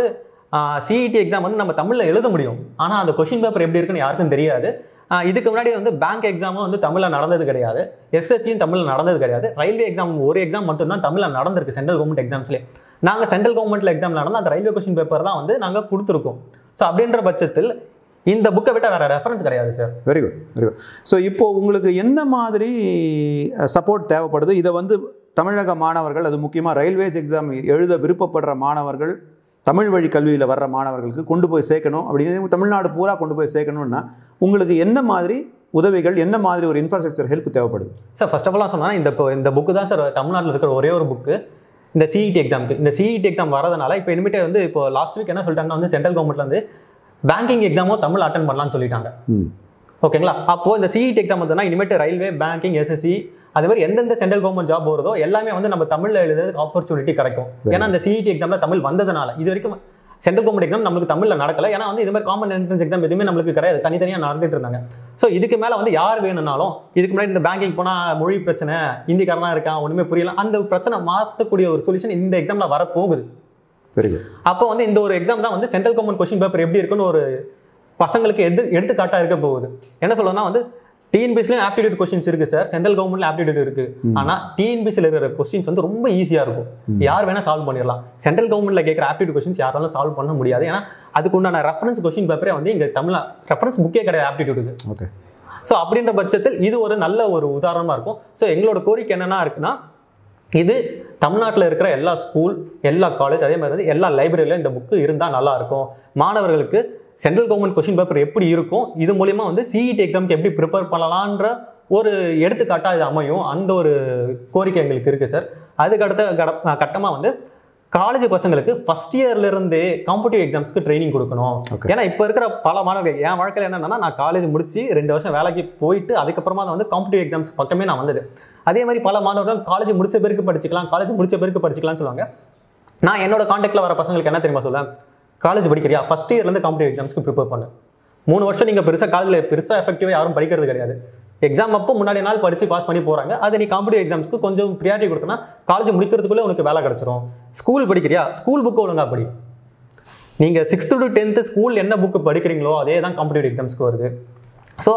சிஇடி எக்ஸாம் வந்து நம்ம தமிழில் எழுத முடியும் ஆனால் அந்த கொஷின் பேப்பர் எப்படி இருக்குன்னு யாருக்கும் தெரியாது ஆஹ் இதுக்கு முன்னாடி வந்து பேங்க் எக்ஸாமும் வந்து தமிழில் நடந்தது கிடையாது எஸ்எஸ்சியும் தமிழில் நடந்தது கிடையாது ரயில்வே எக்ஸாம் ஒரு எக்ஸாம் மட்டும்தான் தமிழில் நடந்திருக்கு சென்ட்ரல் கவர்மெண்ட் எக்ஸாம்ஸ்லேயே நாங்கள் சென்ட்ரல் கவர்மெண்ட்ல எக்ஸாம் நடந்தால் அந்த ரயில்வே கொஷின் பேப்பர் தான் வந்து நாங்கள் கொடுத்துருக்கோம் ஸோ அப்படின்ற பட்சத்தில் இந்த புக்கை விட்ட வேற ரெஃபரன்ஸ் கிடையாது sir very good very good so இப்போ உங்களுக்கு என்ன மாதிரி சப்போர்ட் தேவைப்படுது இதை வந்து தமிழக மாணவர்கள் அது முக்கியமாக ரயில்வேஸ் எக்ஸாம் எழுத விருப்பப்படுற மாணவர்கள் தமிழ் வழி கல்வியில் வர்ற மாணவர்களுக்கு கொண்டு போய் சேர்க்கணும் அப்படின்னு தமிழ்நாடு பூரா கொண்டு போய் சேர்க்கணும்னா உங்களுக்கு என்ன மாதிரி உதவிகள் என்ன மாதிரி ஒரு இன்ஃப்ராஸ்ட்ரக்சர் ஹெல்ப் தேவைப்படுது சார் ஃபர்ஸ்ட் ஆஃப் ஆல் சொன்னா இந்த இப்போ இந்த புக்கு தான் சார் தமிழ்நாட்டில் இருக்கிற ஒரே ஒரு புக்கு இந்த சிஇடி எக்ஸாமுக்கு இந்த சிஇடி எக்ஸாம் வரதுனால இப்போ இனிமேட்டு வந்து இப்போ லாஸ்ட் வீக் என்ன சொல்லிட்டாங்கன்னா வந்து சென்ட்ரல் கவர்மெண்ட்ல வந்து பேங்கிங் எக்ஸாமும் தமிழ் அட்டன் பண்ணலாம்னு சொல்லிட்டாங்க ம் ஓகேங்களா அப்போ இந்த சிஇடி எக்ஸாம் வந்ததுன்னா இனிமேட்டு ரயில்வே பேங்கிங் எஸ்எஸ்சி அதே மாதிரி எந்தெந்த சென்ட்ரல் கவர்மெண்ட் ஜாப் வருதோ எல்லாமே வந்து நம்ம தமிழ்ல எழுதுறதுக்கு ஆப்பர்ச்சுனிட்டி கிடைக்கும் ஏன்னா இந்த சிஇடி எக்ஸாம்ல தமிழ் வந்ததுனால இது வரைக்கும் சென்ட்ரல் கவர்மெண்ட் எக்ஸாம் நம்மளுக்கு தமிழ்ல நடக்கல ஏன்னா வந்து இது மாதிரி காமன் என்ட்ரன்ஸ் எக்ஸாம் எதுவுமே நம்மளுக்கு கிடையாது தனித்தனியாக நடந்துட்டு இருந்தாங்க ஸோ இதுக்கு மேலே வந்து யார் வேணும்னாலும் இதுக்கு முன்னாடி இந்த பேங்கிங் போனால் மொழி பிரச்சனை ஹிந்திக்காரனா இருக்கான் ஒன்றுமே புரியல அந்த பிரச்சனை மாற்றக்கூடிய ஒரு சொல்யூஷன் இந்த எக்ஸாமில் வரப்போகுது வெரி குட் அப்போ வந்து இந்த ஒரு எக்ஸாம் தான் வந்து சென்ட்ரல் கவர்மெண்ட் கொஸ்டின் பேப்பர் எப்படி இருக்குன்னு ஒரு பசங்களுக்கு எடுத்து எடுத்துக்காட்டா இருக்க போகுது என்ன சொல்லணும்னா வந்து டிஎன்பிஎஸ்லையும் ஆப்டிடியூட் கொஸ்டின்ஸ் இருக்கு சார் சென்ட்ரல் கவர்மெண்ட்ல ஆப்டிடியூட் இருக்கு ஆனா டிஎன்பிஎஸ்ல இருக்கிற கொஸ்டின்ஸ் வந்து ரொம்ப ஈஸியா இருக்கும் யார் வேணா சால்வ் பண்ணிடலாம் சென்ட்ரல் கவர்மெண்ட்ல கேட்குற ஆப்டிடியூட் கொஸ்டின்ஸ் யாராலும் சால்வ் பண்ண முடியாது ஏன்னா அதுக்கு உண்டான ரெஃபரன்ஸ் கொஸ்டின் பேப்பரே வந்து இங்க தமிழ் ரெஃபரன்ஸ் புக்கே கிடையாது ஆப்டிடியூடுக்கு ஓகே ஸோ அப்படின்ற பட்சத்தில் இது ஒரு நல்ல ஒரு உதாரணமா இருக்கும் ஸோ எங்களோட கோரிக்கை என்னென்னா இருக்குன்னா இது தமிழ்நாட்டில் இருக்கிற எல்லா ஸ்கூல் எல்லா காலேஜ் அதே மாதிரி வந்து எல்லா லைப்ரரியிலும் இந்த புக்கு இருந்தால் நல்லா இருக்கும் மாணவர்களுக்கு சென்ட்ரல் கவர்மெண்ட் கொஷின் பேப்பர் எப்படி இருக்கும் இது மூலியமா வந்து சிஇடி எக்ஸாமுக்கு எப்படி ப்ரிப்பேர் பண்ணலான்ற ஒரு எடுத்துக்காட்டாக இது அமையும் அந்த ஒரு கோரிக்கை எங்களுக்கு இருக்குது சார் அதுக்கு அடுத்த கட கட்டமாக வந்து காலேஜ் பசங்களுக்கு ஃபர்ஸ்ட் இயர்ல இருந்தே காம்படிட்டிவ் எக்ஸாம்ஸ்க்கு ட்ரைனிங் கொடுக்கணும் Okay. ஏன்னா இப்போ இருக்கிற பல மாணவர்கள் என் வாழ்க்கையில் என்னன்னா நான் காலேஜ் முடிச்சு ரெண்டு வருஷம் வேலைக்கு போயிட்டு அதுக்கப்புறமா தான் வந்து காம்படிட்டிவ் எக்ஸாம்ஸ் பக்கமே நான் வந்தது அதே மாதிரி பல மாணவர்கள் காலேஜ் முடிச்ச பிறகு படிச்சுக்கலாம் காலேஜ் முடிச்ச பிறகு படிச்சுக்கலாம்னு சொல்லுவாங்க நான் என்னோட காண்டாக்டில் வர பசங்களுக்கு என்ன தெரியுமா சொல்லுவேன் காலேஜ் படிக்கிறியா ஃபர்ஸ்ட் இயர்லேருந்து காம்படிட்டிவ் எக்ஸாம்ஸ்க்கு ப்ரிப்பேர் பண்ணு மூணு வருஷம் நீங்கள் பெருசாக காலேஜில் பெருசாக எஃபெக்டிவாக யாரும் படிக்கிறது கிடையாது எக்ஸாம் அப்போ முன்னாடி நாள் படித்து பாஸ் பண்ணி போகிறாங்க அது நீ காம்படிட்டிவ் எக்ஸாம்ஸ்க்கு கொஞ்சம் ப்ரியாரிட்டி கொடுத்தனா காலேஜ் முடிக்கிறதுக்குள்ளே உனக்கு வேலை கிடச்சிரும் ஸ்கூல் படிக்கிறியா ஸ்கூல் புக்கு ஒழுங்கா படி நீங்கள் சிக்ஸ்த்து டு டென்த்து ஸ்கூல் என்ன புக்கு படிக்கிறீங்களோ அதே தான் காம்படிட்டிவ் எக்ஸாம்ஸ்க்கு வருது ஸோ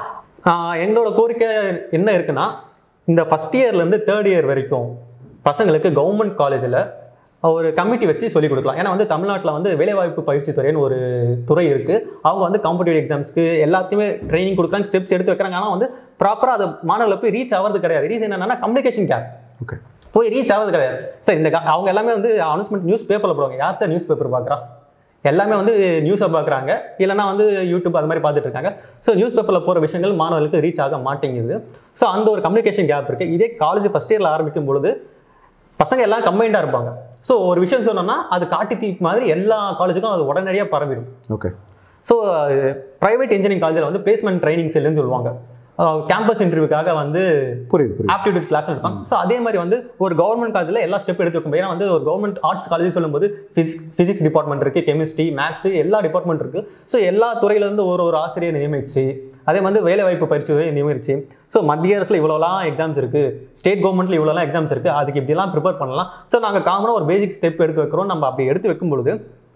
எங்களோட கோரிக்கை என்ன இருக்குன்னா இந்த ஃபஸ்ட் இயர்லேருந்து தேர்ட் இயர் வரைக்கும் பசங்களுக்கு கவர்மெண்ட் காலேஜில் ஒரு கமிட்டி வச்சு சொல்லிக் கொடுக்கலாம் ஏன்னா வந்து தமிழ்நாட்டில் வந்து வேலைவாய்ப்பு பயிற்சி துறைன்னு ஒரு துறை இருக்குது அவங்க வந்து காம்படிட்டிவ் எக்ஸாம்ஸ்க்கு எல்லாத்தையுமே ட்ரைனிங் கொடுக்குறாங்க ஸ்டெப்ஸ் எடுத்து வைக்கிறாங்க ஆனால் வந்து ப்ராப்பராக அது மாணவர்களை போய் ரீச் ஆகிறது கிடையாது ரீசன் என்னன்னா கம்யூனிகேஷன் கேப் ஓகே போய் ரீச் ஆகிறது கிடையாது சார் இந்த கா- அவங்க எல்லாமே வந்து அனௌன்ஸ்மெண்ட் நியூஸ் பேப்பரில் போடுவாங்க யார் சார் நியூஸ் பேப்பர் பார்க்குறா எல்லாமே வந்து நியூஸை பார்க்குறாங்க இல்லைனா வந்து யூடியூப் அது மாதிரி பார்த்துட்டு இருக்காங்க ஸோ நியூஸ் பேப்பரில் போகிற விஷயங்கள் மாணவர்களுக்கு ரீச் ஆக மாட்டேங்குது ஸோ அந்த ஒரு கம்யூனிகேஷன் கேப் இருக்குது இதே காலேஜ் ஃபஸ்ட் இயரில் ஆரம்பிக்கும் பொழுது பசங்க எல்லாம் கம்பைண்டாக இருப்பாங்க ஸோ ஒரு விஷயம் சொன்னோம்னா அது காட்டு தீ மாதிரி எல்லா காலேஜுக்கும் அது உடனடியாக பரவிடும் ஓகே ஸோ ப்ரைவேட் இன்ஜினியரிங் காலேஜில் வந்து பிளேஸ்மெண்ட் ட்ரைனிங் செல்லுன்னு சொல்லுவாங்க கேம்பஸ் இன்டர்வியூக்காக வந்து புரியுது புரியுது ஆப்டிடியூட் கிளாஸ் எடுப்பாங்க ஸோ அதே மாதிரி வந்து ஒரு கவர்மெண்ட் காலேஜில் எல்லா ஸ்டெப் எடுத்து வைக்கும் ஏன்னா வந்து ஒரு கவர்மெண்ட் ஆர்ட்ஸ் காலேஜ் சொல்லும்போது ஃபிசிக்ஸ் ஃபிசிக்ஸ் டிபார்ட்மெண்ட் இருக்குது கெமிஸ்ட்ரி மேக்ஸ் எல்லா டிபார்ட்மெண்ட் இருக்குது ஸோ எல்லா துறையிலேருந்து ஒரு ஒரு ஆசிரியர் நியமிச்சு அதே வந்து வேலைவாய்ப்பு பயிற்சி துறையை நியமிச்சு ஸோ மத்திய அரசில் இவ்வளோலாம் எக்ஸாம்ஸ் இருக்குது ஸ்டேட் கவர்மெண்ட்டில் இவ்வளோலாம் எக்ஸாம்ஸ் இருக்குது அதுக்கு இப்படிலாம் ப்ரிப்பேர் பண்ணலாம் ஸோ நாங்கள் காமனாக ஒரு பேசிக் ஸ்டெப் எடுத்து வைக்கிறோம் நம்ம அப்படி எடுத்து வைக்கும் பொழுது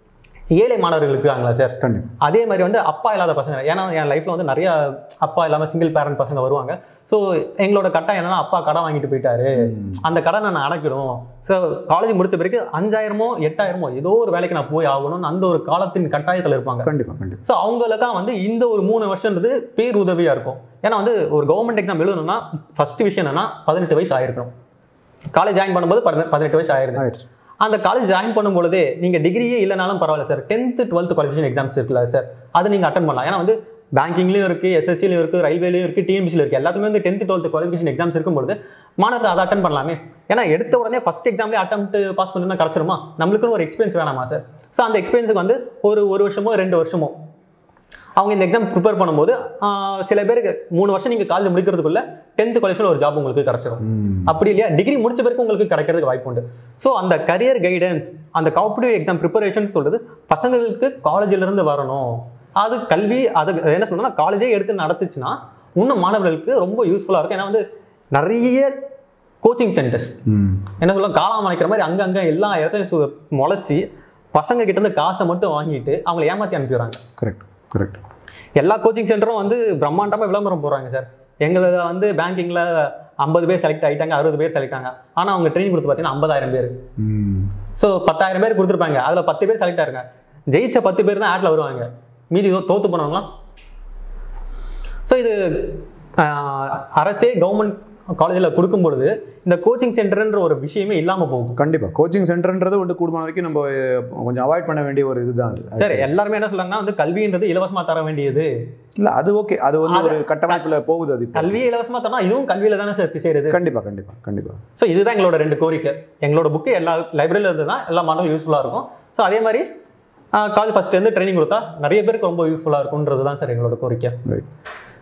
ஏழை மாணவர்கள் இருக்காங்களா சார் கண்டிப்பாக அதே மாதிரி வந்து அப்பா இல்லாத பசங்க ஏன்னா என் லைஃப்ல வந்து நிறைய அப்பா இல்லாமல் சிங்கிள் பேரண்ட் பசங்க வருவாங்க ஸோ எங்களோட கட்டம் என்னன்னா அப்பா கடன் வாங்கிட்டு போயிட்டாரு அந்த கடனை நான் அடைக்கணும் ஸோ காலேஜ் முடிச்ச பிறகு அஞ்சாயிரமோ எட்டாயிரமோ ஏதோ ஒரு வேலைக்கு நான் போய் ஆகணும்னு அந்த ஒரு காலத்தின் கட்டாயத்தில் இருப்பாங்க கண்டிப்பாக கண்டிப்பாக ஸோ அவங்களுக்காக வந்து இந்த ஒரு மூணு வருஷன்றது பேர் உதவியாக இருக்கும் ஏன்னா வந்து ஒரு கவர்மெண்ட் எக்ஸாம் எழுதணும்னா ஃபர்ஸ்ட் விஷயம் என்னன்னா பதினெட்டு வயசு ஆயிருக்கணும் காலேஜ் ஜாயின் பண்ணும்போது பதினெ- பதினெட்டு வயசு ஆயிருது ஆயிடுச்சு அந்த காலேஜ் ஜாயின் பண்ணும்பொழுதே நீங்கள் டிகிரியே இல்லைனாலும் பரவாயில்ல sir tenth twelfth qualification exams இருக்குல்ல சார் அது நீங்கள் அட்டன் பண்ணலாம் ஏன்னா வந்து பேங்கிங்லேயும் இருக்குது எஸ்எஸ்சிலையும் இருக்குது ரயில்வேலையும் இருக்குது டிஎம்பிசியில் இருக்குது எல்லாத்துமே வந்து டென்த்து டுவெல்த் குவாலிஃபிகேஷன் எக்ஸாம்ஸ் இருக்கும்போது மாணவர்கள் அதை அட்டன் பண்ணலாமே ஏன்னா எடுத்த உடனே ஃபஸ்ட் எக்ஸாம்லேயே அட்டம் பாஸ் பண்ணணும்னா கிடச்சிருமா நம்மளுக்குன்னு ஒரு எக்ஸ்பீரியன்ஸ் வேணாமா சார் ஸோ அந்த எக்ஸ்பீரியன்ஸுக்கு வந்து ஒரு ஒரு வருஷமோ ரெண்டு வருஷமோ அவங்க இந்த எக்ஸாம் ப்ரிப்பேர் பண்ணும்போது ஆஹ், சில பேருக்கு மூணு வருஷம் நீங்கள் காலேஜ் முடிக்கிறதுக்குள்ள டென்த் குவாலிஃபிகேஷன் ஒரு ஜாப் உங்களுக்கு கிடச்சிரும் அப்படி இல்லையா டிகிரி முடிச்ச பிறகு உங்களுக்கு கிடைக்கிறதுக்கு வாய்ப்பு உண்டு ஸோ அந்த கரியர் கைடன்ஸ் அந்த காம்படிட்டிவ் எக்ஸாம் ப்ரிப்பரேஷன் சொல்றது பசங்களுக்கு காலேஜ்ல இருந்து வரணும் அது கல்வி அது என்ன சொல்லணும்னா காலேஜே எடுத்து நடத்துச்சுன்னா இன்னும் மாணவர்களுக்கு ரொம்ப யூஸ்ஃபுல்லாக இருக்கும் ஏன்னா வந்து நிறைய கோச்சிங் சென்டர்ஸ் ம் என்ன சொல்ல காலம் அமைக்கிற மாதிரி அங்கங்க எல்லா இடத்தையும் சு- முளைச்சி பசங்க கிட்ட இருந்து காசை மட்டும் வாங்கிட்டு அவங்களை ஏமாத்தி அனுப்பிடுறாங்க கரெக்ட் கரெக்ட் எல்லா கோச்சிங் சென்டரும் வந்து பிரம்மாண்டமா விளம்பரம் போடுறாங்க சார் எங்களை வந்து பேங்கிங்ல ஐம்பது பேர் செலக்ட் ஆயிட்டாங்க அறுபது பேர் செலக்ட் ஆங்க ஆனா அவங்க ட்ரெயினிங் கொடுத்து பார்த்தீங்கன்னா ஐம்பதாயிரம் பேர் ம் ஸோ பத்தாயிரம் பேர் கொடுத்துருப்பாங்க அதுல பத்து பேர் செலக்ட் ஆயிருங்க ஜெயிச்ச பத்து பேர் தான் ஆட்ல வருவாங்க மீதி தோ- தோத்து போனவங்களாம் ஸோ இது ஆஹ், அரசே கவர்மெண்ட் காலேஜில் கொடுக்கும் பொழுது இந்த கோச்சிங் சென்டர்ன்ற ஒரு விஷயமே இல்லாம போகும் கண்டிப்பாக கோச்சிங் சென்டர்ன்றது வந்து கூடுமான வரைக்கும் நம்ம அஹ், கொஞ்சம் அவாய்ட் பண்ண வேண்டிய ஒரு இதுதான் அது சார் எல்லாருமே என்ன சொல்றாங்கன்னா வந்து கல்வின்றது இலவசமா தர வேண்டியது இல்லை அது ஓகே அது வந்து ஒரு கட்டமைப்பில் போகுது அது இப்போ கல்வியை இலவசமா தரணும் இதுவும் கல்வியில தானே சார் செய்யறது கண்டிப்பாக கண்டிப்பாக கண்டிப்பாக ஸோ இதுதான் எங்களோட ரெண்டு கோரிக்கை எங்களோட புக்கு எல்லா லைப்ரரியில் இருந்து தான் எல்லா மாணவரும் யூஸ்ஃபுல்லாக இருக்கும் ஸோ அதே மாதிரி காலேஜ் ஃபஸ்ட்லேருந்து ட்ரைனிங் கொடுத்தா நிறைய பேருக்கு ரொம்ப யூஸ்ஃபுல்லாக இருக்கும்ன்றது தான் சார் எங்களோட கோரிக்கை ரைட்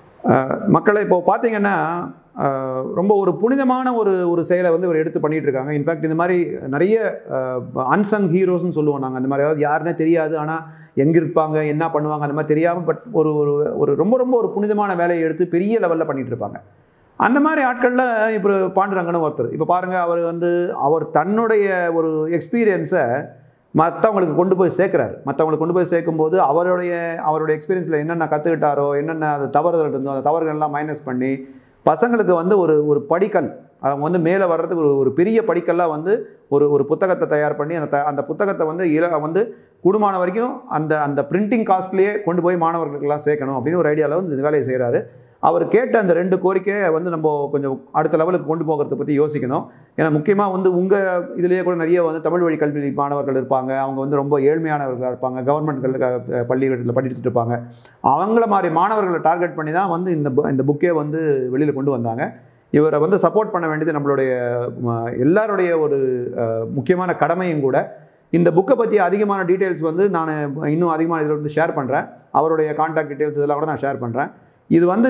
மக்களை இப்போ பார்த்தீங்கன்னா அஹ், ரொம்ப ஒரு புனிதமான ஒரு ஒரு செயலை வந்து இவர் எடுத்து பண்ணிட்டு இருக்காங்க இன்ஃபேக்ட் இந்த மாதிரி நிறைய அன்சங் ஹீரோஸ்னு சொல்லுவோம் நாங்கள் அந்த மாதிரி அதாவது யாருன்னே தெரியாது ஆனால் எங்கே இருப்பாங்க என்ன பண்ணுவாங்க அந்த மாதிரி தெரியாமல் பட் ஒரு ஒரு ஒரு ரொம்ப ரொம்ப ஒரு புனிதமான வேலையை எடுத்து பெரிய லெவலில் பண்ணிட்டு இருப்பாங்க அந்த மாதிரி ஆட்களில் இப்போ பாண்டுரங்கன்னு ஒருத்தர் இப்போ பாருங்கள் அவர் வந்து அவர் தன்னுடைய ஒரு எக்ஸ்பீரியன்ஸை மற்றவங்களுக்கு கொண்டு போய் சேர்க்குறாரு மற்றவங்களுக்கு கொண்டு போய் சேர்க்கும்போது அவருடைய அவருடைய எக்ஸ்பீரியன்ஸில் என்னென்ன கற்றுக்கிட்டாரோ என்னென்ன அது தவறுதல் இருந்தோ அந்த தவறுகள்லாம் மைனஸ் பண்ணி பசங்களுக்கு வந்து ஒரு ஒரு படிக்கல் அவங்க வந்து மேலே வர்றதுக்கு ஒரு ஒரு பெரிய படிக்கல்லாக வந்து ஒரு ஒரு புத்தகத்தை தயார் பண்ணி அந்த த அந்த புத்தகத்தை வந்து இல வந்து கூடுமான வரைக்கும் அந்த அந்த பிரிண்டிங் காஸ்ட்லேயே கொண்டு போய் மாணவர்களுக்கெல்லாம் சேர்க்கணும் அப்படின்னு ஒரு ஐடியாவில் வந்து இந்த வேலையை செய்கிறாரு அவர் கேட்ட அந்த ரெண்டு கோரிக்கையை வந்து நம்ம கொஞ்சம் அடுத்த லெவலுக்கு கொண்டு போகிறத பற்றி யோசிக்கணும் ஏன்னா முக்கியமாக வந்து உங்கள் இதுலேயே கூட நிறைய வந்து தமிழ் வழி கல்வி மாணவர்கள் இருப்பாங்க அவங்க வந்து ரொம்ப ஏழ்மையானவர்களாக இருப்பாங்க கவர்மெண்ட் பள்ளிகளில் படிச்சுட்டு இருப்பாங்க அவங்கள மாதிரி மாணவர்களை டார்கெட் பண்ணி தான் வந்து இந்த bu- இந்த புக்கே வந்து வெளியில் கொண்டு வந்தாங்க இவரை வந்து சப்போர்ட் பண்ண வேண்டியது நம்மளுடைய ம, எல்லாருடைய ஒரு அஹ், முக்கியமான கடமையும் கூட இந்த புக்கை பற்றி அதிகமான டீட்டெயில்ஸ் வந்து நான் இன்னும் அதிகமான இதில் வந்து ஷேர் பண்ணுறேன் அவருடைய கான்டாக்ட் டீட்டெயில்ஸ் இதெல்லாம் கூட நான் ஷேர் பண்ணுறேன் இது வந்து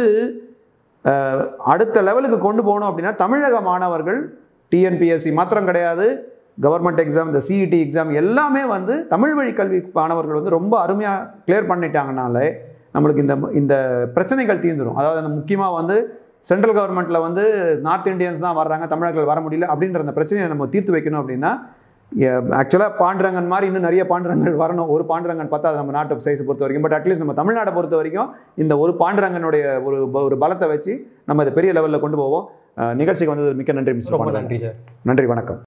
அஹ், அடுத்த லெவலுக்கு கொண்டு போகணும் அப்படின்னா தமிழக மாணவர்கள் டிஎன்பிஎஸ்சி மாத்திரம் கிடையாது கவர்மெண்ட் எக்ஸாம் இந்த சிஇடி எக்ஸாம் எல்லாமே வந்து தமிழ் வழி கல்வி மாணவர்கள் வந்து ரொம்ப அருமையாக கிளியர் பண்ணிட்டாங்கனாலே நம்மளுக்கு இந்த இந்த பிரச்சனைகள் தீர்ந்துடும் அதாவது அந்த முக்கியமாக வந்து சென்ட்ரல் கவர்மெண்ட்டில் வந்து நார்த் இந்தியன்ஸ் தான் வர்றாங்க தமிழர்கள் வர முடியல அப்படின்ற அந்த பிரச்சனையை நம்ம தீர்த்து வைக்கணும் அப்படின்னா ஆக்சுவலாக பாண்டுரங்கன் மாதிரி இன்னும் நிறைய பாண்டுரங்கன் வரணும் ஒரு பாண்டுரங்கன் பார்த்தா அது நம்ம நாட்டு சைஸை பொறுத்த வரைக்கும் பட் அட்லீஸ்ட் நம்ம தமிழ்நாட்டை பொறுத்த வரைக்கும் இந்த ஒரு பாண்டுரங்கனுடைய ஒரு ஒரு பலத்தை வச்சு நம்ம இதை பெரிய லெவலில் கொண்டு போவோம் அஹ் நிகழ்ச்சிக்கு வந்தது மிக்க நன்றி மிஸ்டர் ரொம்ப பாண்டுரங்கன் நன்றி சார் நன்றி வணக்கம்